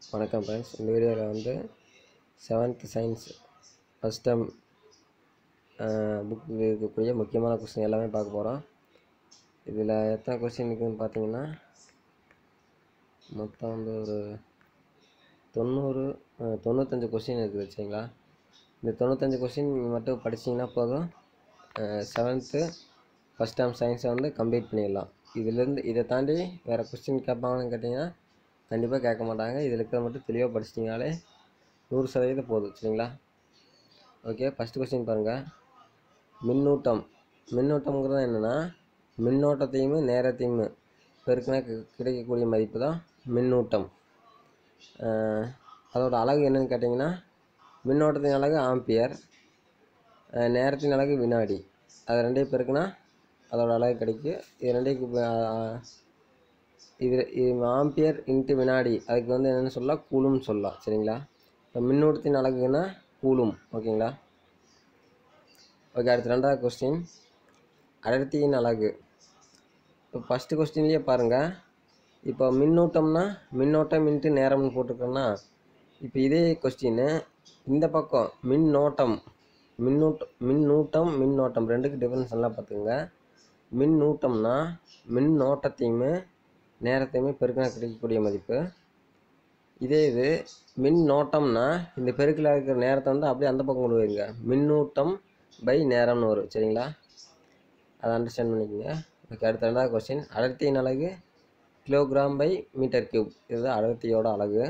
வணக்கம் ஃப்ரெண்ட்ஸ் இந்த வீடியோவில் வந்து செவன்த் சயின்ஸ் ஃபஸ்ட் டைம் புக்கில் இருக்கக்கூடிய முக்கியமான கொஸ்டின் எல்லாமே பார்க்க போகிறோம் இதில் எத்தனை கொஸ்டின் இருக்குதுன்னு பார்த்தீங்கன்னா மொத்தம் வந்து ஒரு தொண்ணூறு அஹ், தொண்ணூத்தஞ்சு கொஸ்டின் இருக்குது சரிங்களா இந்த தொண்ணூத்தஞ்சு கொஸ்டின் மட்டும் படிச்சிங்கன்னா போதும் செவன்த்து ஃபஸ்ட் டைம் சயின்ஸை வந்து கம்ப்ளீட் பண்ணிடலாம் இதுலேருந்து இதை தாண்டி வேறு கொஸ்டின் கேட்பாங்கன்னு கேட்டிங்கன்னா கண்டிப்பாக கேட்க மாட்டாங்க இதில் இருக்கிறத மட்டும் தெளிவாக படிச்சிட்டிங்கனாலே நூறு சதவீதம் போதும் சரிங்களா ஓகே ஃபஸ்ட்டு கொஸ்டின் பாருங்கள் மின்னூட்டம் மின்னூட்டம்ங்கிறது என்னென்னா மின்னோட்டத்தையும் நேரத்தையும் பெருக்கினா கி- கிடைக்கக்கூடிய மதிப்பு தான் மின்னூட்டம் அஹ், அதோட அலகு என்னன்னு கேட்டிங்கன்னா மின்னோட்டத்தின் அலகு ஆம்பியர் அஹ், நேரத்தின் அலகு வினாடி அது ரெண்டையும் பெருக்குனா அதோட அலகு கிடைக்கும் இது ரெண்டையும் கு- அஹ், இது இது ஆம்பியர் இன்ட்டு வினாடி அதுக்கு வந்து என்னென்னு சொல்லலாம் கூலும் சொல்லலாம் சரிங்களா இப்போ மின்னூட்டத்தின் அலகுன்னா கூலும் ஓகேங்களா ஓகே அடுத்து ரெண்டாவது கொஸ்டின் அடர்த்தியின் அலகு இப்போ ஃபஸ்ட்டு கொஸ்டின்லேயே பாருங்கள் இப்போ மின்னூட்டம்னா மின்னோட்டம் இன்ட்டு நேரம்னு போட்டிருக்கோன்னா இப்போ இதே கொஸ்டின் இந்த பக்கம் மின்னோட்டம் மின்னூட்டம் மின்னூட்டம் மின்னோட்டம் ரெண்டுக்கு டிஃப்ரென்ஸ் நல்லா பார்த்துங்க மின்னூட்டம்னா மின்னோட்டத்தையுமே நேரத்தையுமே பெருக்கினா கிடைக்கக்கூடிய மதிப்பு இதே இது மின்னோட்டம்னா இந்த பெருக்கில் இருக்கிற நேரத்தை வந்து அப்படியே அந்த பக்கம் கொண்டு போயிருங்க மின்னூட்டம் பை நேரம்னு வரும் சரிங்களா அதை அண்டர்ஸ்டாண்ட் பண்ணிக்கோங்க ஓகே அடுத்த ரெண்டாவது கொஸ்டின் அடர்த்தியின் அலகு கிலோகிராம் பை மீட்டர் கியூப் இதுதான் அடர்த்தியோட அலகு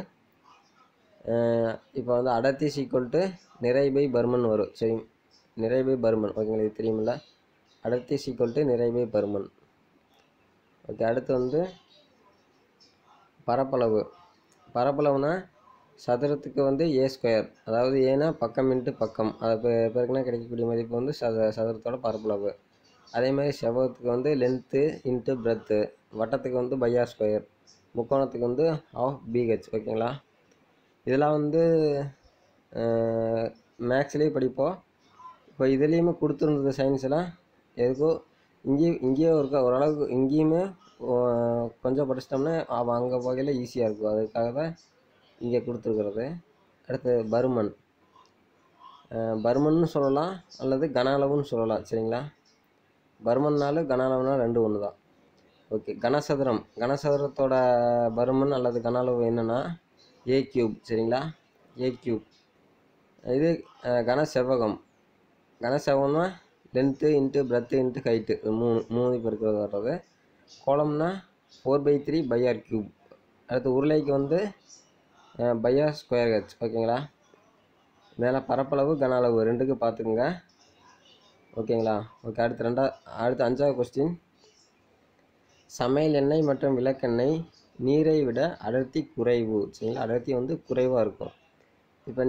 இப்போ வந்து அடர்த்தி சீக்குவல் டு நிறை பை பர்மன் வரும் சரி நிறை பை பர்மன் ஓகேங்களா இது தெரியுமில்ல அடர்த்தி சீக்குவல் டு நிறை பை பர்மன் ஓகே அடுத்து வந்து பரப்பளவு பரப்பளவுனா சதுரத்துக்கு வந்து ஏ ஸ்கொயர் அதாவது ஏன்னா பக்கம் இன்ட்டு பக்கம் அதை பெ பெருக்குனா கிடைக்கக்கூடிய மதிப்பு வந்து சத சதுரத்தோட பரப்பளவு அதே மாதிரி செவ்வகத்துக்கு வந்து லென்த்து இன்ட்டு பிரெத்து வட்டத்துக்கு வந்து பையார் ஸ்கொயர் முக்கோணத்துக்கு வந்து ஆஃப் பிஹெச் ஓகேங்களா இதெல்லாம் வந்து மேக்ஸ்லேயே படிப்போம் இப்போ இதுலேயுமே கொடுத்துருந்தது சயின்ஸ்லாம் எதுக்கோ இங்கேயும் இங்கேயே ஒரு ஓரளவுக்கு இங்கேயுமே ஆஹ், கொஞ்சம் படிச்சிட்டோம்னா அவன் அங்கே வகையில் ஈஸியாக இருக்கும் அதுக்காக தான் இங்கே கொடுத்துருக்குறது அடுத்து பருமன் ஆஹ், பருமன்னு சொல்லலாம் அல்லது கன அளவுன்னு சொல்லலாம் சரிங்களா பருமன்னாலும் கன அளவுனா ரெண்டு ஒன்று தான் ஓகே கனசதுரம் கனசதுரத்தோட பருமன் அல்லது கன அளவு என்னென்னா ஏ கியூப் சரிங்களா ஏ கியூப் இது அஹ், கன செவ்வகம் கன செவ்வகம்னா length into breadth into height இது மூணு மூணு இப்போ இருக்கிறது வர்றது கோலம்னா four by three pi r cube அடுத்து உருளைக்கு வந்து பைஆர் ஸ்கொயர் ஹெச் ஓகேங்களா மேலே பரப்பளவு கன அளவு ரெண்டுக்கு பார்த்துக்குங்க ஓகேங்களா ஓகே அடுத்து ரெண்டா அடுத்து அஞ்சாவது கொஸ்டின் சமையல் எண்ணெய் மற்றும் விளக்கெண்ணெய் நீரை விட அடர்த்தி குறைவு சரிங்களா அடர்த்தி வந்து குறைவாக இருக்கும் இப்போ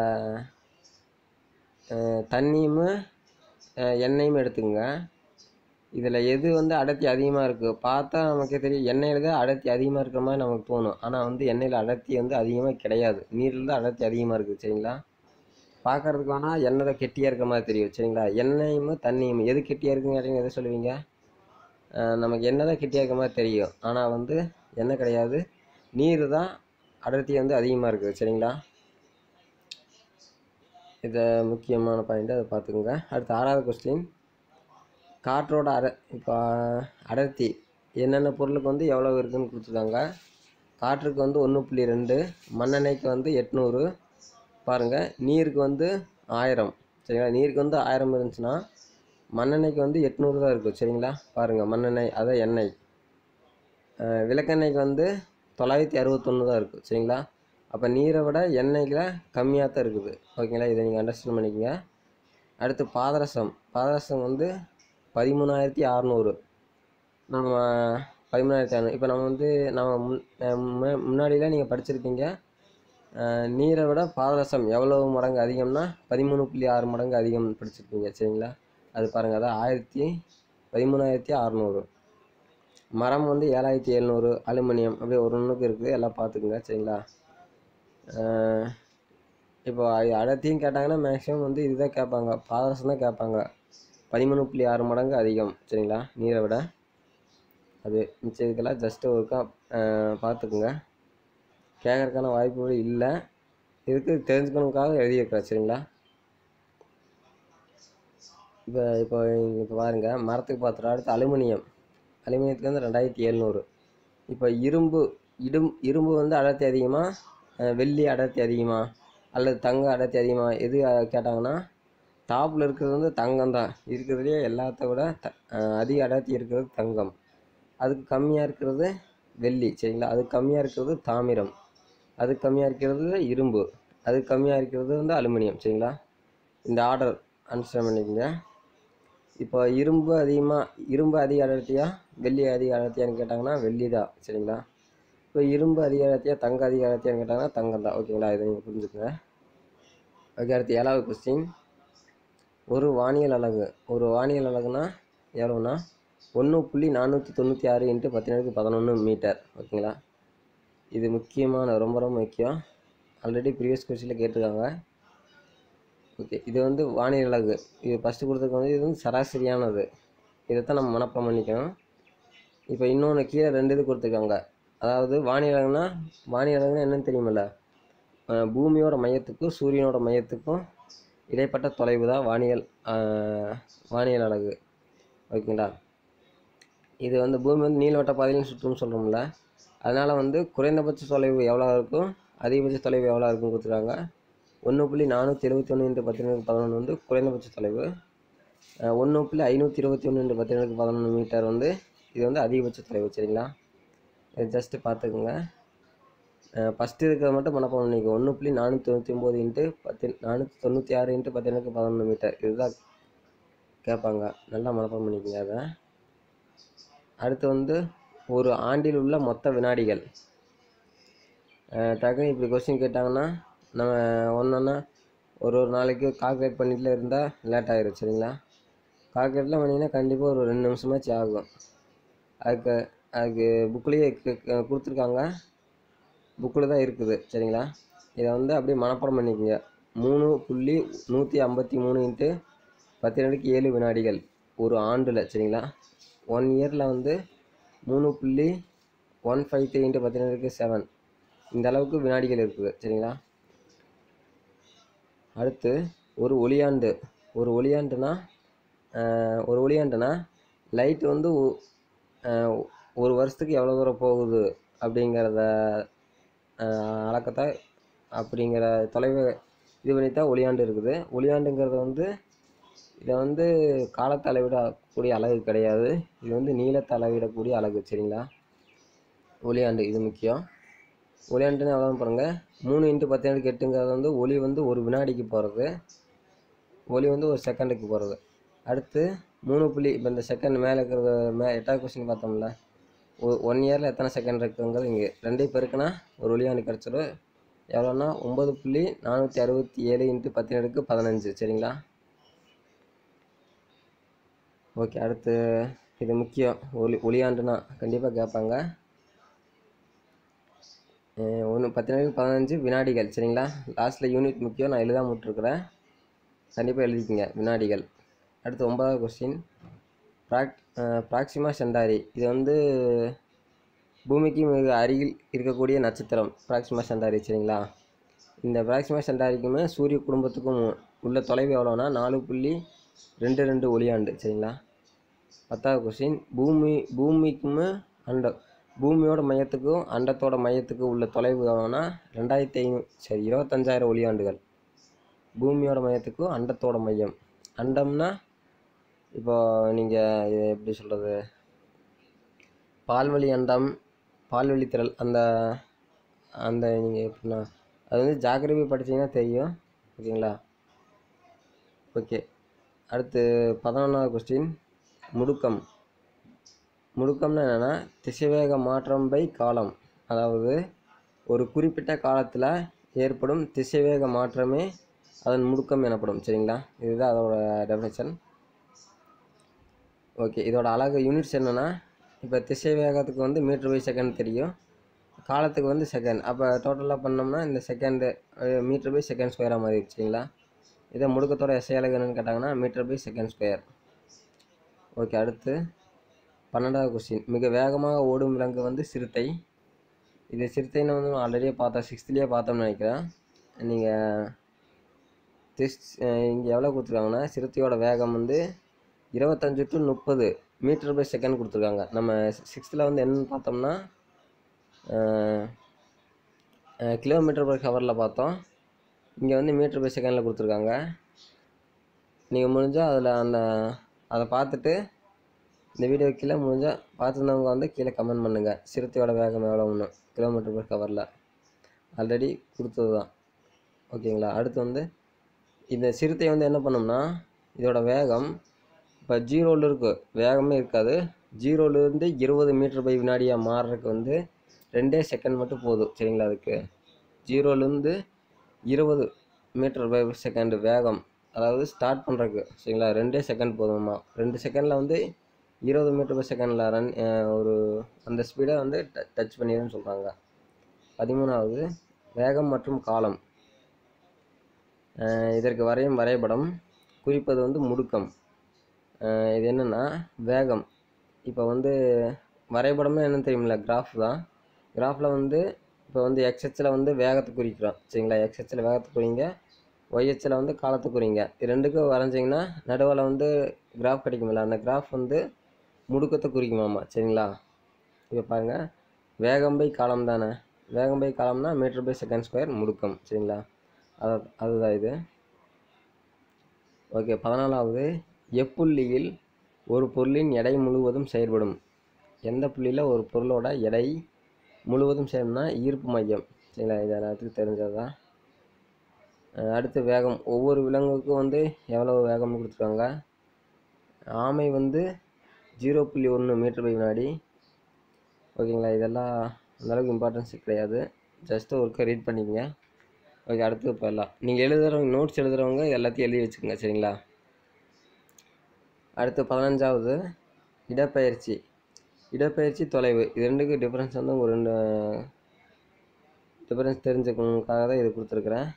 நீங்கள் தண்ணியும் அஹ், எண்ணெயும் எடுத்துக்கங்க இதில் எது வந்து அடர்த்தி அதிகமாக இருக்குது பார்த்தா நமக்கே தெரியும் எண்ணெயில் தான் அடர்த்தி அதிகமாக இருக்கிற மாதிரி நமக்கு தோணும் ஆனால் வந்து எண்ணெயில் அடர்த்தி வந்து அதிகமாக கிடையாது நீரில் தான் அடர்த்தி அதிகமாக இருக்குது சரிங்களா பார்க்கறதுக்கு வேணால் எண்ணெய் தான் கெட்டியாக இருக்கிற மாதிரி தெரியும் சரிங்களா எண்ணெயும் தண்ணியும் எது கெட்டியாக இருக்குன்னு கேட்டீங்க எதை சொல்லுவீங்க அஹ் நமக்கு எண்ணெய் தான் கெட்டியாக இருக்கிற மாதிரி தெரியும் ஆனால் வந்து எண்ணெய் கிடையாது நீர் தான் அடர்த்தி வந்து அதிகமாக இருக்குது சரிங்களா இதை முக்கியமான பாயிண்ட் அதை பார்த்துக்குங்க அடுத்து ஆறாவது கொஸ்டின் காற்றோட அட இப்போ அடர்த்தி என்னென்ன பொருளுக்கு வந்து எவ்வளோ இருக்குன்னு கொடுத்துருக்காங்க காற்றுக்கு வந்து ஒன்று புள்ளி ரெண்டு மண்ணெண்ணெய்க்கு வந்து எட்நூறு பாருங்கள் நீருக்கு வந்து ஆயிரம் சரிங்களா நீருக்கு வந்து ஆயிரம் இருந்துச்சுன்னா மண்ணெண்ணெய்க்கு வந்து எட்நூறு தான் இருக்கும் சரிங்களா பாருங்கள் மண்ணெண்ணெய் அதான் எண்ணெய் அஹ் விளக்கெண்ணெய்க்கு வந்து தொள்ளாயிரத்தி அறுபத்தொன்று தான் இருக்குது சரிங்களா அப்போ நீரை விட எண்ணெய்ல கம்மியாக தான் இருக்குது ஓகேங்களா இதை நீங்கள் அண்டர்ஸ்டாண்ட் பண்ணிக்கோங்க அடுத்து பாதரசம் பாதரசம் வந்து பதிமூணாயிரத்தி அறநூறு நம்ம பதிமூணாயிரத்தி அறநூறு இப்போ நம்ம வந்து நம்ம முன் அஹ் மு- முன்னாடிலாம் நீங்கள் படிச்சிருப்பீங்க அஹ் நீரை விட பாதரசம் எவ்வளவு மடங்கு அதிகம்னா பதிமூணு புள்ளி ஆறு மடங்கு அதிகம் படிச்சிருப்பீங்க சரிங்களா அது பாருங்கள் அதான் ஆயிரத்தி பதிமூணாயிரத்தி அறநூறு மரம் வந்து ஏழாயிரத்தி எழுநூறு அலுமினியம் அப்படியே ஒரு ஒன்றுக்கு இருக்குது எல்லாம் பார்த்துக்குங்க சரிங்களா அஹ் இப்போ அ- அடர்த்தியும் கேட்டாங்கன்னா மேக்ஸிமம் வந்து இதுதான் கேட்பாங்க பாதரசம் தான் கேட்பாங்க பதிமூணு புள்ளி ஆறு மடங்கு அதிகம் சரிங்களா நீரை விட அது மிச்சம் இதுக்கெல்லாம் ஜஸ்ட்டு ஒருக்கா பார்த்துக்குங்க கேட்கறதுக்கான வாய்ப்புகள் இல்லை இதுக்கு தெரிஞ்சுக்கணுக்காக எழுதியிருக்கிறேன் சரிங்களா இப்போ இப்போ இப்போ பாருங்க மரத்துக்கு பாத்திரம் அடுத்து அலுமினியம் அலுமினியத்துக்கு வந்து ரெண்டாயிரத்தி எழுநூறு இப்போ இரும்பு இடும் இரும்பு வந்து அடர்த்தி அதிகமாக வெள்ளி அடர்த்தி அதிகமாக அல்லது தங்க அடர்த்தி அதிகமாக எது அஹ், கேட்டாங்கன்னா டாப்பில் இருக்கிறது வந்து தங்கம் தான் இருக்கிறதுலே எல்லாத்த விட த அஹ், அதிக அடர்த்தி இருக்கிறது தங்கம் அதுக்கு கம்மியாக இருக்கிறது வெள்ளி சரிங்களா அதுக்கு கம்மியாக இருக்கிறது தாமிரம் அதுக்கு கம்மியாக இருக்கிறது இரும்பு அதுக்கு கம்மியாக இருக்கிறது வந்து அலுமினியம் சரிங்களா இந்த ஆர்டர் அண்டர்ஸ்டாண்ட் பண்ணிக்கோங்க இப்போ இரும்பு அதிகமாக இரும்பு அதிக அடர்த்தியா வெள்ளி அதிக அடர்த்தியான்னு கேட்டாங்கன்னா வெள்ளி தான் சரிங்களா இப்போ இரும்பு அதிக அடர்த்தியா தங்க அதிக அடர்த்தியான்னு கேட்டாங்கன்னா தங்கம் தான் ஓகேங்களா இதை நீங்கள் புரிஞ்சுக்கங்க ஓகே அடுத்து ஏழாவது கொஸ்டின் ஒரு வானியல் அலகு ஒரு வானியல் அலகுனா எவ்வளோன்னா ஒன்று புள்ளி நானூற்றி தொண்ணூற்றி ஆறு இன்ட்டு பத்தினருக்கு பதினொன்று மீட்டர் ஓகேங்களா இது முக்கியமான ரொம்ப ரொம்ப முக்கியம் ஆல்ரெடி ப்ரீவியஸ் கொஸ்டினில் கேட்டிருக்காங்க ஓகே இது வந்து வானிலை அலகு இது ஃபஸ்ட்டு கொடுத்துருக்க வந்து இது வந்து சராசரியானது இதைத்தான் நம்ம மனப்பாடம் பண்ணிக்கணும் இப்போ இன்னொன்று கீழே ரெண்டு இது கொடுத்துருக்காங்க அதாவது வானிலை அலகுனா வானிலை அலகுனா என்னன்னு தெரியுமில்ல அஹ் பூமியோட மையத்துக்கும் சூரியனோட மையத்துக்கும் இடைப்பட்ட தொலைவு தான் வானியல் அஹ் வானியல் அலகு ஓகேங்களா இது வந்து பூமி வந்து நீள்வட்ட பாதையிலும் சுற்றும்னு சொல்கிறோம்ல அதனால் வந்து குறைந்தபட்ச தொலைவு எவ்வளோ இருக்கும் அதிகபட்ச தொலைவு எவ்வளோ இருக்குன்னு கொடுத்துருக்காங்க ஒன்று புள்ளி நானூற்றி எழுபத்தி ஒன்று இன்ட்டு பத்தினருக்கு பதினொன்று வந்து குறைந்தபட்ச தொலைவு ஒன்று புள்ளி ஐநூற்றி இருபத்தி ஒன்று இன்ட்டு பத்தினருக்கு பதினொன்று மீட்டர் வந்து இது வந்து அதிகபட்ச தொலைவு சரிங்களா இது ஜஸ்ட்டு பார்த்துக்குங்க ஃபஸ்ட்டு இருக்கிறத மட்டும் மனப்பாடம் பண்ணிக்கோ ஒன்று புள்ளி நானூற்றி தொண்ணூற்றி ஒம்பது இன்ட்டு பத்து நானூற்றி தொண்ணூற்றி ஆறு இன்ட்டு பத்தினருக்கு பதினொன்று மீட்டர் இதுதான் கேட்பாங்க நல்லா மனப்பாடம் பண்ணிக்கோங்க அதை அடுத்து வந்து ஒரு ஆண்டில் உள்ள மொத்த வினாடிகள் அஹ் டக்குன்னு இப்படி கொஸ்டின் கேட்டாங்கன்னா நம்ம ஒன்றொன்னா ஒரு ஒரு நாளைக்கு கால்குலேட் பண்ணிட்டுல இருந்தால் லேட் ஆயிரும் சரிங்களா கால்குலேட்லாம் பண்ணிங்கன்னா கண்டிப்பாக ஒரு ரெண்டு நிமிஷமாச்சு ஆகும் அதுக்கு அதுக்கு புக்லேயே கொடுத்துருக்காங்க புக்கில் தான் இருக்குது சரிங்களா இதை வந்து அப்படியே மனப்பாடம் பண்ணிக்கோங்க மூணு புள்ளி நூற்றி ஐம்பத்தி மூணு இன்ட்டு பத்து ரெண்டுக்கு ஏழு வினாடிகள் ஒரு ஆண்டில் சரிங்களா ஒன் இயரில் வந்து மூணு புள்ளி ஒன் ஃபைவ் த்ரீ இன்ட்டு பத்து ரெண்டுக்கு செவன் இந்த அளவுக்கு வினாடிகள் இருக்குது சரிங்களா அடுத்து ஒரு ஒளியாண்டு ஒரு ஒளியாண்டுனா ஆஹ், ஒரு ஒளியாண்டுனா லைட் வந்து ஒ- ஆஹ், ஒரு வருஷத்துக்கு எவ்வளோ தூரம் போகுது அப்படிங்கிறத ஆஹ், அளக்கத்தை அப்படிங்கிற தொலைவை இது பண்ணி தான் ஒளியாண்டு இருக்குது ஒளியாண்டுங்கிறது வந்து இதை வந்து காலத்தை அளவிடக்கூடிய அலகு கிடையாது இது வந்து நீளத்தை அளவிடக்கூடிய அலகு சரிங்களா ஒளியாண்டு இது முக்கியம் ஒளியாண்டுன்னு எவ்வளோ பாருங்க மூணு இன்ட்டு பத்து இன்ட்டு எட்டுங்கிறது வந்து ஒளி வந்து ஒரு வினாடிக்கு போகிறது ஒளி வந்து ஒரு செகண்டுக்கு போகிறது அடுத்து மூணு புள்ளி இப்போ இந்த செகண்ட் மேலே இருக்கிறது மே எட்டாவது கொஸ்டின் பார்த்தோம்ல ஒன் இயரில் எத்தனை செகண்ட் இருக்குங்கிறது இங்கே ரெண்டையும் பெருக்குனா ஒரு ஒளியாண்டு கிடச்சிரும் எவ்வளோன்னா ஒம்பது புள்ளி நானூற்றி அறுபத்தி ஏழு இன்ட்டு பத்தினடுக்கு பதினஞ்சு சரிங்களா ஓகே அடுத்து இது முக்கியம் ஒளி ஒளியாண்டுனா கண்டிப்பாக கேட்பாங்க ஒன்று பத்தினடுக்கு பதினஞ்சு வினாடிகள் சரிங்களா லாஸ்ட்டில் யூனிட் முக்கியம் நான் எழுதாம விட்டுருக்குறேன் கண்டிப்பாக எழுதிக்கங்க வினாடிகள் அடுத்து ஒன்பதாவது கொஸ்டின் ப்ராக் ப்ராக்சிமா சென்டாரி இது வந்து பூமிக்கு மிக அருகில் இருக்கக்கூடிய நட்சத்திரம் ப்ராக்சிமா சென்டாரி சரிங்களா இந்த ப்ராக்சிமா சென்டாரிக்குமே சூரிய குடும்பத்துக்கும் உள்ள தொலைவு எவ்வளோனா நாலு புள்ளி ரெண்டு ரெண்டு ஒளியாண்டு சரிங்களா பத்தாவது கொஸ்டின் பூமி பூமிக்குமே அண்ட பூமியோட மையத்துக்கும் அண்டத்தோட மையத்துக்கும் உள்ள தொலைவு எவ்வளோனா ரெண்டாயிரத்தி ஐநூறு சரி இருபத்தஞ்சாயிரம் ஒளியாண்டுகள் பூமியோட மையத்துக்கும் அண்டத்தோட மையம் அண்டம்னா இப்போ நீங்கள் இது எப்படி சொல்கிறது பால்வழி அண்டம் பால்வழி திரள் அந்த அந்த நீங்கள் எப்படின்னா அது வந்து ஜாகிரபி படிச்சீங்கன்னா தெரியும் ஓகேங்களா ஓகே அடுத்து பதினொன்றாவது கொஸ்டின் முடுக்கம் முடுக்கம்னா என்னென்னா திசைவேக மாற்றம் பை காலம் அதாவது ஒரு குறிப்பிட்ட காலத்தில் ஏற்படும் திசைவேக மாற்றமே அதன் முடுக்கம் எனப்படும் சரிங்களா இதுதான் அதோட டெஃபினேஷன் ஓகே இதோட அழகு யூனிட்ஸ் என்னென்னா இப்போ திசை வேகத்துக்கு வந்து மீட்டர் பை செகண்ட் தெரியும் காலத்துக்கு வந்து செகண்ட் அப்போ டோட்டலாக பண்ணோம்னா இந்த செகண்டு மீட்டர் பை செகண்ட் ஸ்கொயராக மாறி சரிங்களா இதை முடுக்கத்தோட எஸ்ஐ அலகு என்னன்னு கேட்டாங்கன்னா metre by second square okay அடுத்து பன்னெண்டாவது கொஸ்டின் மிக வேகமாக ஓடும் விலங்கு வந்து சிறுத்தை இது சிறுத்தைன்னு வந்து ஆல்ரெடியே பார்த்தோம் சிக்ஸ்த்லேயே பார்த்தோம்னு நினைக்கிறேன் நீங்கள் திஸ் இங்கே எவ்வளோ கொடுத்துருக்காங்கன்னா சிறுத்தையோட வேகம் வந்து இருபத்தஞ்சு டு முப்பது மீட்டர் பை செகண்ட் கொடுத்துருக்காங்க நம்ம சிக்ஸ்த்தில் வந்து என்னன்னு பார்த்தோம்னா கிலோமீட்டர் பர் ஹவரில் பார்த்தோம் இங்கே வந்து மீட்டர் பை செகண்டில் கொடுத்துருக்காங்க நீங்கள் முடிஞ்சால் அதில் அந்த அதை பார்த்துட்டு இந்த வீடியோ கீழே முடிஞ்சால் பார்த்துருந்தவங்க வந்து கீழே கமெண்ட் பண்ணுங்கள் சிறுத்தையோட வேகம் எவ்வளோன்னு கிலோமீட்டர் பர் ஹவரில் ஆல்ரெடி கொடுத்தது தான் ஓகேங்களா அடுத்து வந்து இந்த சிறுத்தை வந்து என்ன பண்ணும்னா இதோட வேகம் இப்போ ஜீரோவில் இருக்குது வேகமே இருக்காது ஜீரோலேருந்து இருபது மீட்டர் பை வினாடியாக மாறுறதுக்கு வந்து ரெண்டே செகண்ட் மட்டும் போதும் சரிங்களா அதுக்கு ஜீரோலேருந்து இருபது மீட்டர் பை செகண்ட் வேகம் அதாவது ஸ்டார்ட் பண்ணுறதுக்கு சரிங்களா ரெண்டே செகண்ட் போதுமா ரெண்டு செகண்டில் வந்து இருபது மீட்டர் பர் செகண்டில் ரன் ஒரு அந்த ஸ்பீடை வந்து டச் பண்ணிடுன்னு சொல்கிறாங்க பதிமூணாவது வேகம் மற்றும் காலம் அஹ் இதற்கு வரையும் வரைபடம் குறிப்பது வந்து முடுக்கம் அஹ் இது என்னென்னா வேகம் இப்போ வந்து வரைபடம்னா என்னன்னு தெரியுமில்ல கிராஃப் தான் கிராஃபில் வந்து இப்போ வந்து எக்ஸ்ஹெச்சில் வந்து வேகத்தை குறிக்கிறோம் சரிங்களா எக்ஸ்ஹெச்சில் வேகத்தை குறிங்க ஒய்ஹெச்சில் வந்து காலத்தை குறிங்க இது ரெண்டுக்கும் வரைஞ்சிங்கன்னா நடுவில் வந்து கிராஃப் கிடைக்குமில்ல அந்த கிராஃப் வந்து முடுக்கத்தை குறிக்குமாமா சரிங்களா இப்போ பாருங்கள் வேகம் பை காலம் தானே வேகம் பை காலம்னா மீட்டர் பை செகண்ட் ஸ்கொயர் முடுக்கம் சரிங்களா அது அதுதான் இது ஓகே பதினாலாவது எப்புள்ளியில் ஒரு பொருளின் எடை முழுவதும் செயல்படும் எந்த புள்ளியில் ஒரு பொருளோட எடை முழுவதும் செயல்படும்னா ஈர்ப்பு மையம் சரிங்களா இது எல்லாத்துக்கும் தெரிஞ்சது தான் அஹ் அடுத்து வேகம் ஒவ்வொரு விலங்குக்கும் வந்து எவ்வளோ வேகம்னு கொடுத்துருக்காங்க ஆமை வந்து ஜீரோ புள்ளி ஒன்று மீட்டர் பை வினாடி ஓகேங்களா இதெல்லாம் அந்தளவுக்கு இம்பார்ட்டன்ஸ் கிடையாது ஜஸ்ட்டு ஒருக்க ரீட் பண்ணிக்கங்க ஓகே அடுத்து போயிடலாம் நீங்கள் எழுதுகிறவங்க நோட்ஸ் எழுதுகிறவங்க எல்லாத்தையும் எழுதி வச்சுக்கோங்க சரிங்களா அடுத்து பதினஞ்சாவது இடப்பெயர்ச்சி இடப்பெயர்ச்சி தொலைவு இது ரெண்டுக்கு டிஃப்ரென்ஸ் வந்து ஒரு ரெண்டு டிஃப்ரென்ஸ் தெரிஞ்சுக்கணுக்காக தான் இது கொடுத்துருக்குறேன்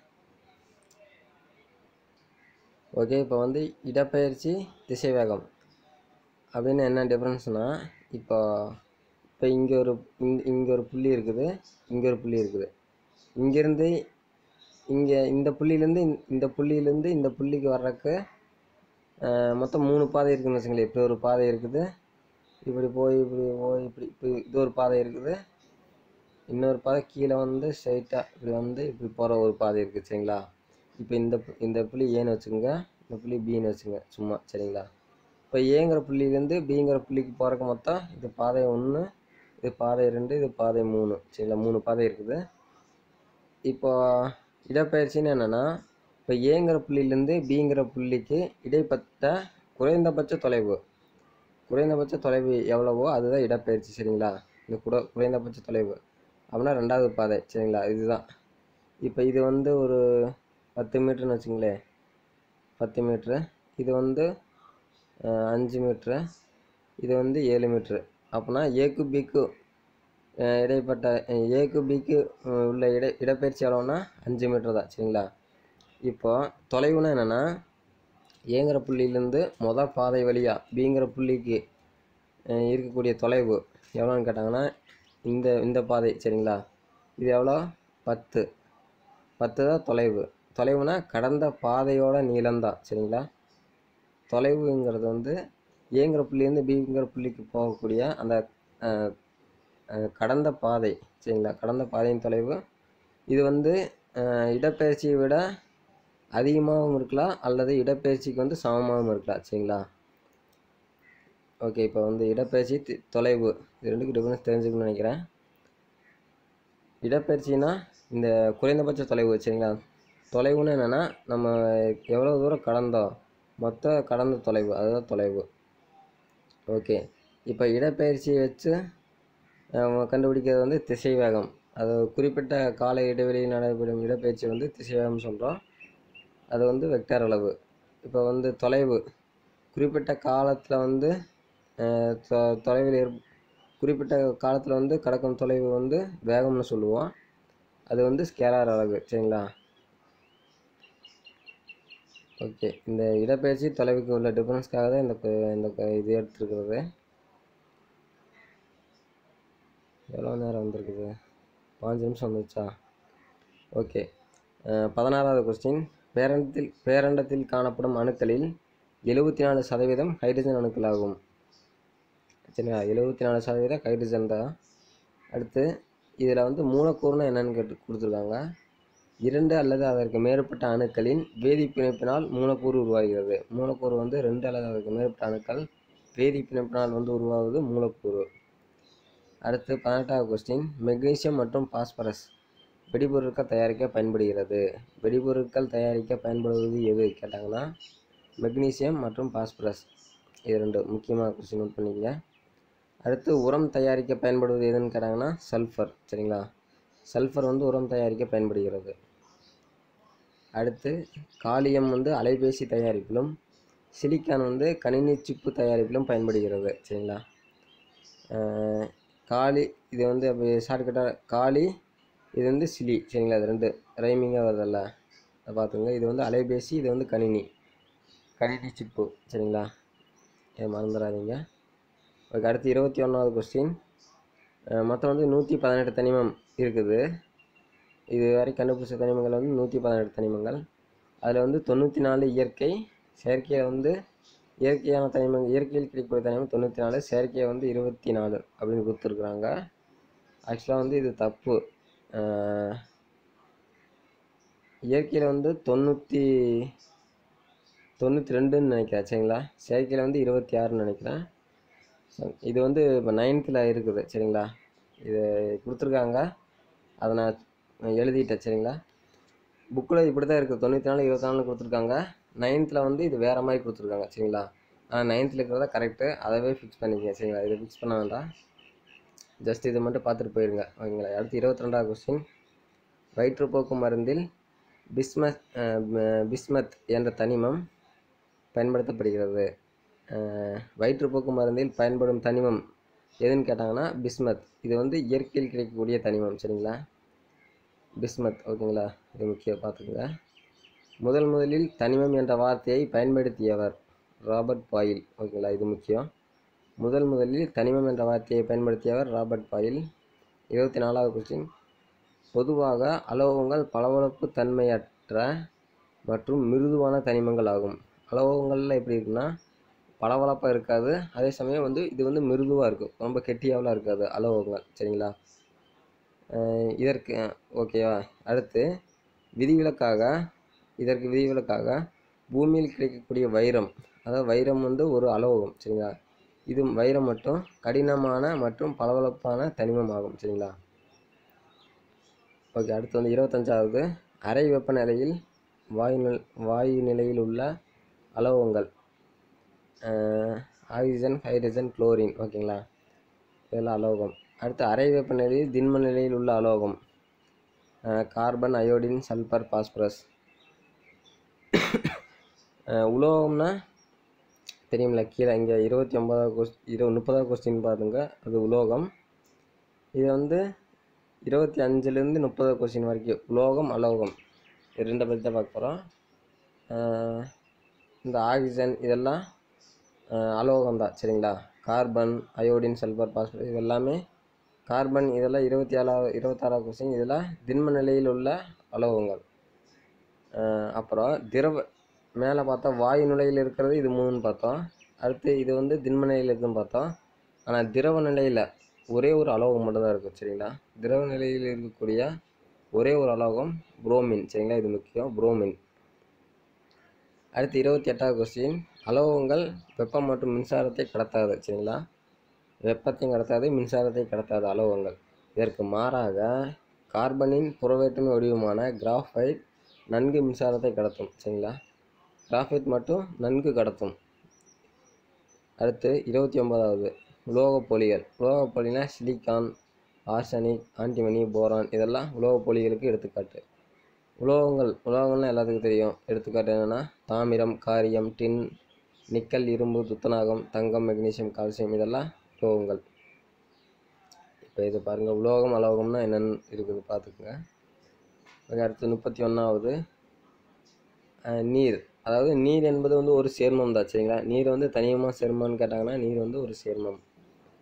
ஓகே இப்போ வந்து இடப்பெயர்ச்சி திசை வேகம் அப்படின்னு என்ன டிஃப்ரென்ஸ்னால் இப்போ இப்போ இங்கே ஒரு இங்க இங்கே ஒரு புள்ளி இருக்குது இங்கே ஒரு புள்ளி இருக்குது இங்கேருந்து இங்கே இந்த புள்ளியிலேருந்து இந்த புள்ளியிலேருந்து இந்த புள்ளிக்கு வர்றதுக்கு அஹ், மொத்தம் மூணு பாதை இருக்குதுன்னு வச்சுங்களேன் இப்படி ஒரு பாதை இருக்குது இப்படி போய் இப்படி போய் இப்படி இப்படி இது ஒரு பாதை இருக்குது இன்னொரு பாதை கீழே வந்து ஸ்ட்ரைட்டாக இப்படி வந்து இப்படி போகிற ஒரு பாதை இருக்குது சரிங்களா இப்போ இந்த பு- இந்த புள்ளி ஏன்னு வச்சுக்கோங்க இந்த புள்ளி பின்னு வச்சுங்க சும்மா சரிங்களா இப்போ ஏங்கிற புள்ளியிலேருந்து பிங்கிற புள்ளிக்கு போகிறக்கு மொத்தம் இது பாதை ஒன்று இது பாதை ரெண்டு இது பாதை மூணு சரிங்களா மூணு பாதை இருக்குது இப்போ இடப்பெயர்ச்சின்னு என்னென்னா இப்போ ஏங்கிற புள்ளியிலேருந்து பிங்கிற புள்ளிக்கு இடைப்பட்ட குறைந்தபட்ச தொலைவு குறைந்தபட்ச தொலைவு எவ்வளவோ அதுதான் இடப்பெயர்ச்சி சரிங்களா இந்த குட குறைந்தபட்ச தொலைவு அப்படின்னா ரெண்டாவது பாதை சரிங்களா இதுதான் இப்போ இது வந்து ஒரு பத்து மீட்டர்னு வச்சுங்களேன் பத்து மீட்ரு இது வந்து அஹ், அஞ்சு மீட்ரு இது வந்து ஏழு மீட்ரு அப்போனா ஏக்கு பிக்கு அஹ், இடைப்பட்ட அஹ், ஏக்கு பிக்கு அஹ், உள்ள இட இடப்பெயர்ச்சி எவ்வளோன்னா அஞ்சு மீட்டர் தான் சரிங்களா இப்போ தொலைவுனா என்னென்னா ஏங்கிற புள்ளியிலேருந்து மொதல் பாதை வழியாக பிங்கிற புள்ளிக்கு அஹ், இருக்கக்கூடிய தொலைவு எவ்வளோன்னு கேட்டாங்கன்னா இந்த இந்த பாதை சரிங்களா இது எவ்வளோ பத்து பத்து தான் தொலைவு தொலைவுனா கடந்த பாதையோட நீளம்தான் சரிங்களா தொலைவுங்கிறது வந்து ஏங்கிற புள்ளிலேருந்து பிங்கிற புள்ளிக்கு போகக்கூடிய அந்த அஹ், அஹ், கடந்த பாதை சரிங்களா கடந்த பாதையின் தொலைவு இது வந்து அஹ், இடப்பெயர்ச்சியை விட அதிகமாகவும் இருக்கலாம் அல்லது இடப்பெயர்ச்சிக்கு வந்து சமமாகவும் இருக்கலாம் சரிங்களா ஓகே இப்போ வந்து இடப்பெயர்ச்சி தி- தொலைவு இது ரெண்டுக்கு டிஃபரன்ஸ் தெரிஞ்சுக்கணும்னு நினைக்கிறேன் இடப்பெயர்ச்சினா இந்த குறைந்தபட்ச தொலைவு சரிங்களா தொலைவுன்னு என்னென்னா நம்ம எவ்வளோ தூரம் கடந்தோம் மொத்த கடந்த தொலைவு அதுதான் தொலைவு ஓகே இப்போ இடப்பெயர்ச்சியை வச்சு நம்ம கண்டுபிடிக்கிறது வந்து திசை வேகம் அது குறிப்பிட்ட கால இடைவெளியில் நடைபெறும் இடப்பெயர்ச்சி வந்து திசை வேகம் சொல்கிறோம் அது வந்து வெக்டார் அளவு இப்போ வந்து தொலைவு குறிப்பிட்ட காலத்தில் வந்து அஹ், தொ- தொலைவில் ஏற் குறிப்பிட்ட காலத்தில் வந்து கடக்கும் தொலைவு வந்து வேகம்னு சொல்லுவோம் அது வந்து ஸ்கேலார் அலகு சரிங்களா ஓகே இந்த இடப்பெயர்ச்சி தொலைவுக்கு உள்ள டிஃபரன்ஸ்க்காக தான் இந்த கு- இந்த கு- இது எடுத்துருக்கிறது எவ்வளோ நேரம் வந்திருக்குது பாஞ்சு நிமிஷம் வந்துச்சா ஓகே பதினாறாவது கொஸ்டின் பேரண்டத்தில் பேரண்டத்தில் காணப்படும் அணுக்களில் எழுபத்தி நாலு சதவீதம் ஹைட்ரஜன் அணுக்கள் ஆகும் சரிங்களா எழுபத்தி நாலு சதவீதம் ஹைட்ரஜன் தான் அடுத்து இதில் வந்து மூலக்கூறுனா என்னன்னு கேட்டு கொடுத்துருக்காங்க இரண்டு அல்லது அதற்கு மேற்பட்ட அணுக்களின் வேதிப்பிணைப்பினால் மூலக்கூறு உருவாகிறது மூலக்கூறு வந்து ரெண்டு அல்லது அதற்கு மேற்பட்ட அணுக்கள் வேதிப்பிணைப்பினால் வந்து உருவாகுது மூலக்கூறு அடுத்து பதினெட்டாவது கொஸ்டின் மெக்னீசியம் மற்றும் பாஸ்பரஸ் வெடிபொருட்கள் தயாரிக்க பயன்படுகிறது வெடிபொருட்கள் தயாரிக்க பயன்படுவது எது கேட்டாங்கன்னா மெக்னீசியம் மற்றும் பாஸ்பரஸ் இது ரெண்டு முக்கியமான கொஸ்டின் நோட் பண்ணிக்கங்க அடுத்து உரம் தயாரிக்க பயன்படுவது எதுன்னு கேட்டாங்கன்னா சல்ஃபர் சரிங்களா சல்ஃபர் வந்து உரம் தயாரிக்க பயன்படுகிறது அடுத்து காலியம் வந்து அலைபேசி தயாரிப்பிலும் சிலிக்கான் வந்து கணினி சிப்பு தயாரிப்பிலும் பயன்படுகிறது சரிங்களா அஹ் காலி இது வந்து அப்படி ஷார்ட்கட்டாக காலி இது வந்து சிலி சரிங்களா இது ரெண்டு ரைமிங்காக வருதல்ல அதை பார்த்துங்க இது வந்து அலைபேசி இது வந்து கணினி கணினி சிப்பு சரிங்களா இதை மறந்துடாதீங்க ஓகே அடுத்து இருபத்தி ஒன்றாவது கொஸ்டின் மொத்தம் வந்து நூற்றி பதினெட்டு தனிமம் இருக்குது இது வரை கண்டுபிடிச்ச தனிமங்கள் வந்து நூற்றி பதினெட்டு தனிமங்கள் அதில் வந்து தொண்ணூற்றி நாலு இயற்கை செயற்கையில் வந்து இயற்கையான தனிமங்கள் இயற்கையில் கிடைக்கக்கூடிய தனிமம் தொண்ணூற்றி நாலு செயற்கையை வந்து இருபத்தி நாலு அப்படின்னு கொடுத்துருக்குறாங்க ஆக்சுவலாக வந்து இது தப்பு அஹ் இயற்கையில் வந்து தொண்ணூற்றி தொண்ணூற்றி ரெண்டுன்னு நினைக்கிறேன் சரிங்களா செயற்கையில் வந்து இருபத்தி ஆறுன்னு நினைக்கிறேன் ஸோ இது வந்து இப்போ நைன்த்தில் இருக்குது சரிங்களா இது கொடுத்துருக்காங்க அதை நான் எழுதிட்டேன் சரிங்களா புக்கில் இப்படி தான் இருக்குது தொண்ணூற்றி நாலு இருபத்தி நாலு கொடுத்துருக்காங்க நைன்த்தில் வந்து இது வேறு மாதிரி கொடுத்துருக்காங்க சரிங்களா ஆனால் நைன்த்தில் இருக்கிறதா கரெக்டு அதவே ஃபிக்ஸ் பண்ணிக்கங்க சரிங்களா இதை ஃபிக்ஸ் பண்ண வேண்டாம் ஜஸ்ட் இது மட்டும் பார்த்துட்டு போயிருங்க ஓகேங்களா அடுத்து இருபத்தி ரெண்டாவது கொஸ்டின் வயிற்றுப்போக்கு மருந்தில் பிஸ்மத் அஹ் ப- பிஸ்மத் என்ற தனிமம் பயன்படுத்தப்படுகிறது அஹ் வயிற்றுப்போக்கு மருந்தில் பயன்படும் தனிமம் எதுன்னு கேட்டாங்கன்னா பிஸ்மத் இது வந்து இயற்கையில் கிடைக்கக்கூடிய தனிமம் சரிங்களா பிஸ்மத் ஓகேங்களா இது முக்கியம் பார்த்துக்கோங்க முதல் முதலில் தனிமம் என்ற வார்த்தையை பயன்படுத்தியவர் ராபர்ட் பாயில் ஓகேங்களா இது முக்கியம் முதல் முதலில் தனிமம் என்ற வார்த்தையை பயன்படுத்தியவர் ராபர்ட் பாயில் இருபத்தி நாலாவது கொஸ்டின் பொதுவாக அலோகங்கள் பளபளப்பு தன்மையற்ற மற்றும் மிருதுவான தனிமங்கள் ஆகும் அலோகங்கள்ல எப்படி இருக்குன்னா பளபளப்பாக இருக்காது அதே சமயம் வந்து இது வந்து மிருதுவாக இருக்கும் ரொம்ப கெட்டியாவெலாம் இருக்காது அலோகங்கள் சரிங்களா அஹ் இதற்கு ஓகேவா அடுத்து விதிவிலக்காக இதற்கு விதிவிலக்காக பூமியில் கிடைக்கக்கூடிய வைரம் அதாவது வைரம் வந்து ஒரு அலோகம் சரிங்களா இது வைரம் மட்டும் கடினமான மற்றும் பளபளப்பான தனிமம் ஆகும் சரிங்களா ஓகே அடுத்து வந்து இருபத்தஞ்சாவது அறை வெப்பநிலையில் வாயு நில் வாயு நிலையில் உள்ள அலோகங்கள் அஹ் ஆக்சிஜன் ஹைட்ரஜன் குளோரின் ஓகேங்களா இதெல்லாம் அலோகம் அடுத்து அறை வெப்பநிலையில் திண்ம நிலையில் உள்ள அலோகம் அஹ் கார்பன் அயோடின் சல்பர் பாஸ்பரஸ் அஹ் உலோகம்னா தெரியுமில்ல கீழே இங்கே இருபத்தி ஒன்பதாவது கொஸ் இரு முப்பதாவது கொஸ்டின் பாருங்க அது உலோகம் இது வந்து இருபத்தி அஞ்சுலேருந்து முப்பது கொஸ்டின் வரைக்கும் உலோகம் அலோகம் இது ரெண்டை பற்றி தான் பார்க்க போகிறோம் இந்த ஆக்சிஜன் இதெல்லாம் அஹ், அலோகம் தான் சரிங்களா கார்பன் அயோடின் சல்பர் பாஸ்பரஸ் இது எல்லாமே கார்பன் இதெல்லாம் இருபத்தி ஏழாவது இருபத்தாறாவது கொஸ்டின் இதெல்லாம் திண்ம நிலையில் உள்ள அலோகங்கள் அஹ், அப்புறம் திரவ மேலே பார்த்தா வாயு நிலையில் இருக்கிறது இது மூணுன்னு பார்த்தோம் அடுத்து இது வந்து திண்ம நிலையில் இருக்குதுன்னு பார்த்தோம் ஆனால் திரவ நிலையில் ஒரே ஒரு அலோகம் மட்டும்தான் இருக்கும் சரிங்களா திரவ நிலையில் இருக்கக்கூடிய ஒரே ஒரு அலோகம் புரோமின் சரிங்களா இது முக்கியம் புரோமின் அடுத்து இருபத்தி எட்டாவது கொஸ்டின் அலோகங்கள் வெப்பம் மற்றும் மின்சாரத்தை கடத்தாது சரிங்களா வெப்பத்தையும் கடத்தாது மின்சாரத்தை கடத்தாது அலோகங்கள் இதற்கு மாறாக கார்பனின் புறவேற்றுமை வடிவமான கிராஃபைட் நன்கு மின்சாரத்தை கடத்தும் சரிங்களா கிராஃபைட் மட்டும் நன்கு கடத்தும் அடுத்து இருபத்தி ஒன்பதாவது உலோகப் பொலிகள் உலோகப் பொலினா சிலிக்கான் ஆர்சனிக் ஆன்டிமனி போரான் இதெல்லாம் உலோகப் பொலிகளுக்கு எடுத்துக்காட்டு உலோகங்கள் உலோகங்கள்னு எல்லாத்துக்கும் தெரியும் எடுத்துக்காட்டு என்னென்னா தாமிரம் காரியம் டின் நிக்கல் இரும்பு துத்தநாகம் தங்கம் மெக்னீசியம் கால்சியம் இதெல்லாம் உலோகங்கள் இப்போ இது பாருங்கள் உலோகம் அலோகம்னா என்னென்னு இருக்குது பார்த்துக்குங்க ஓகே அடுத்து முப்பத்தி ஒன்றாவது நீர் அதாவது நீர் என்பது வந்து ஒரு சேர்மம் தான் சரிங்களா நீர் வந்து தனியமாக சேர்மம்னு கேட்டாங்கன்னா நீர் வந்து ஒரு சேர்மம்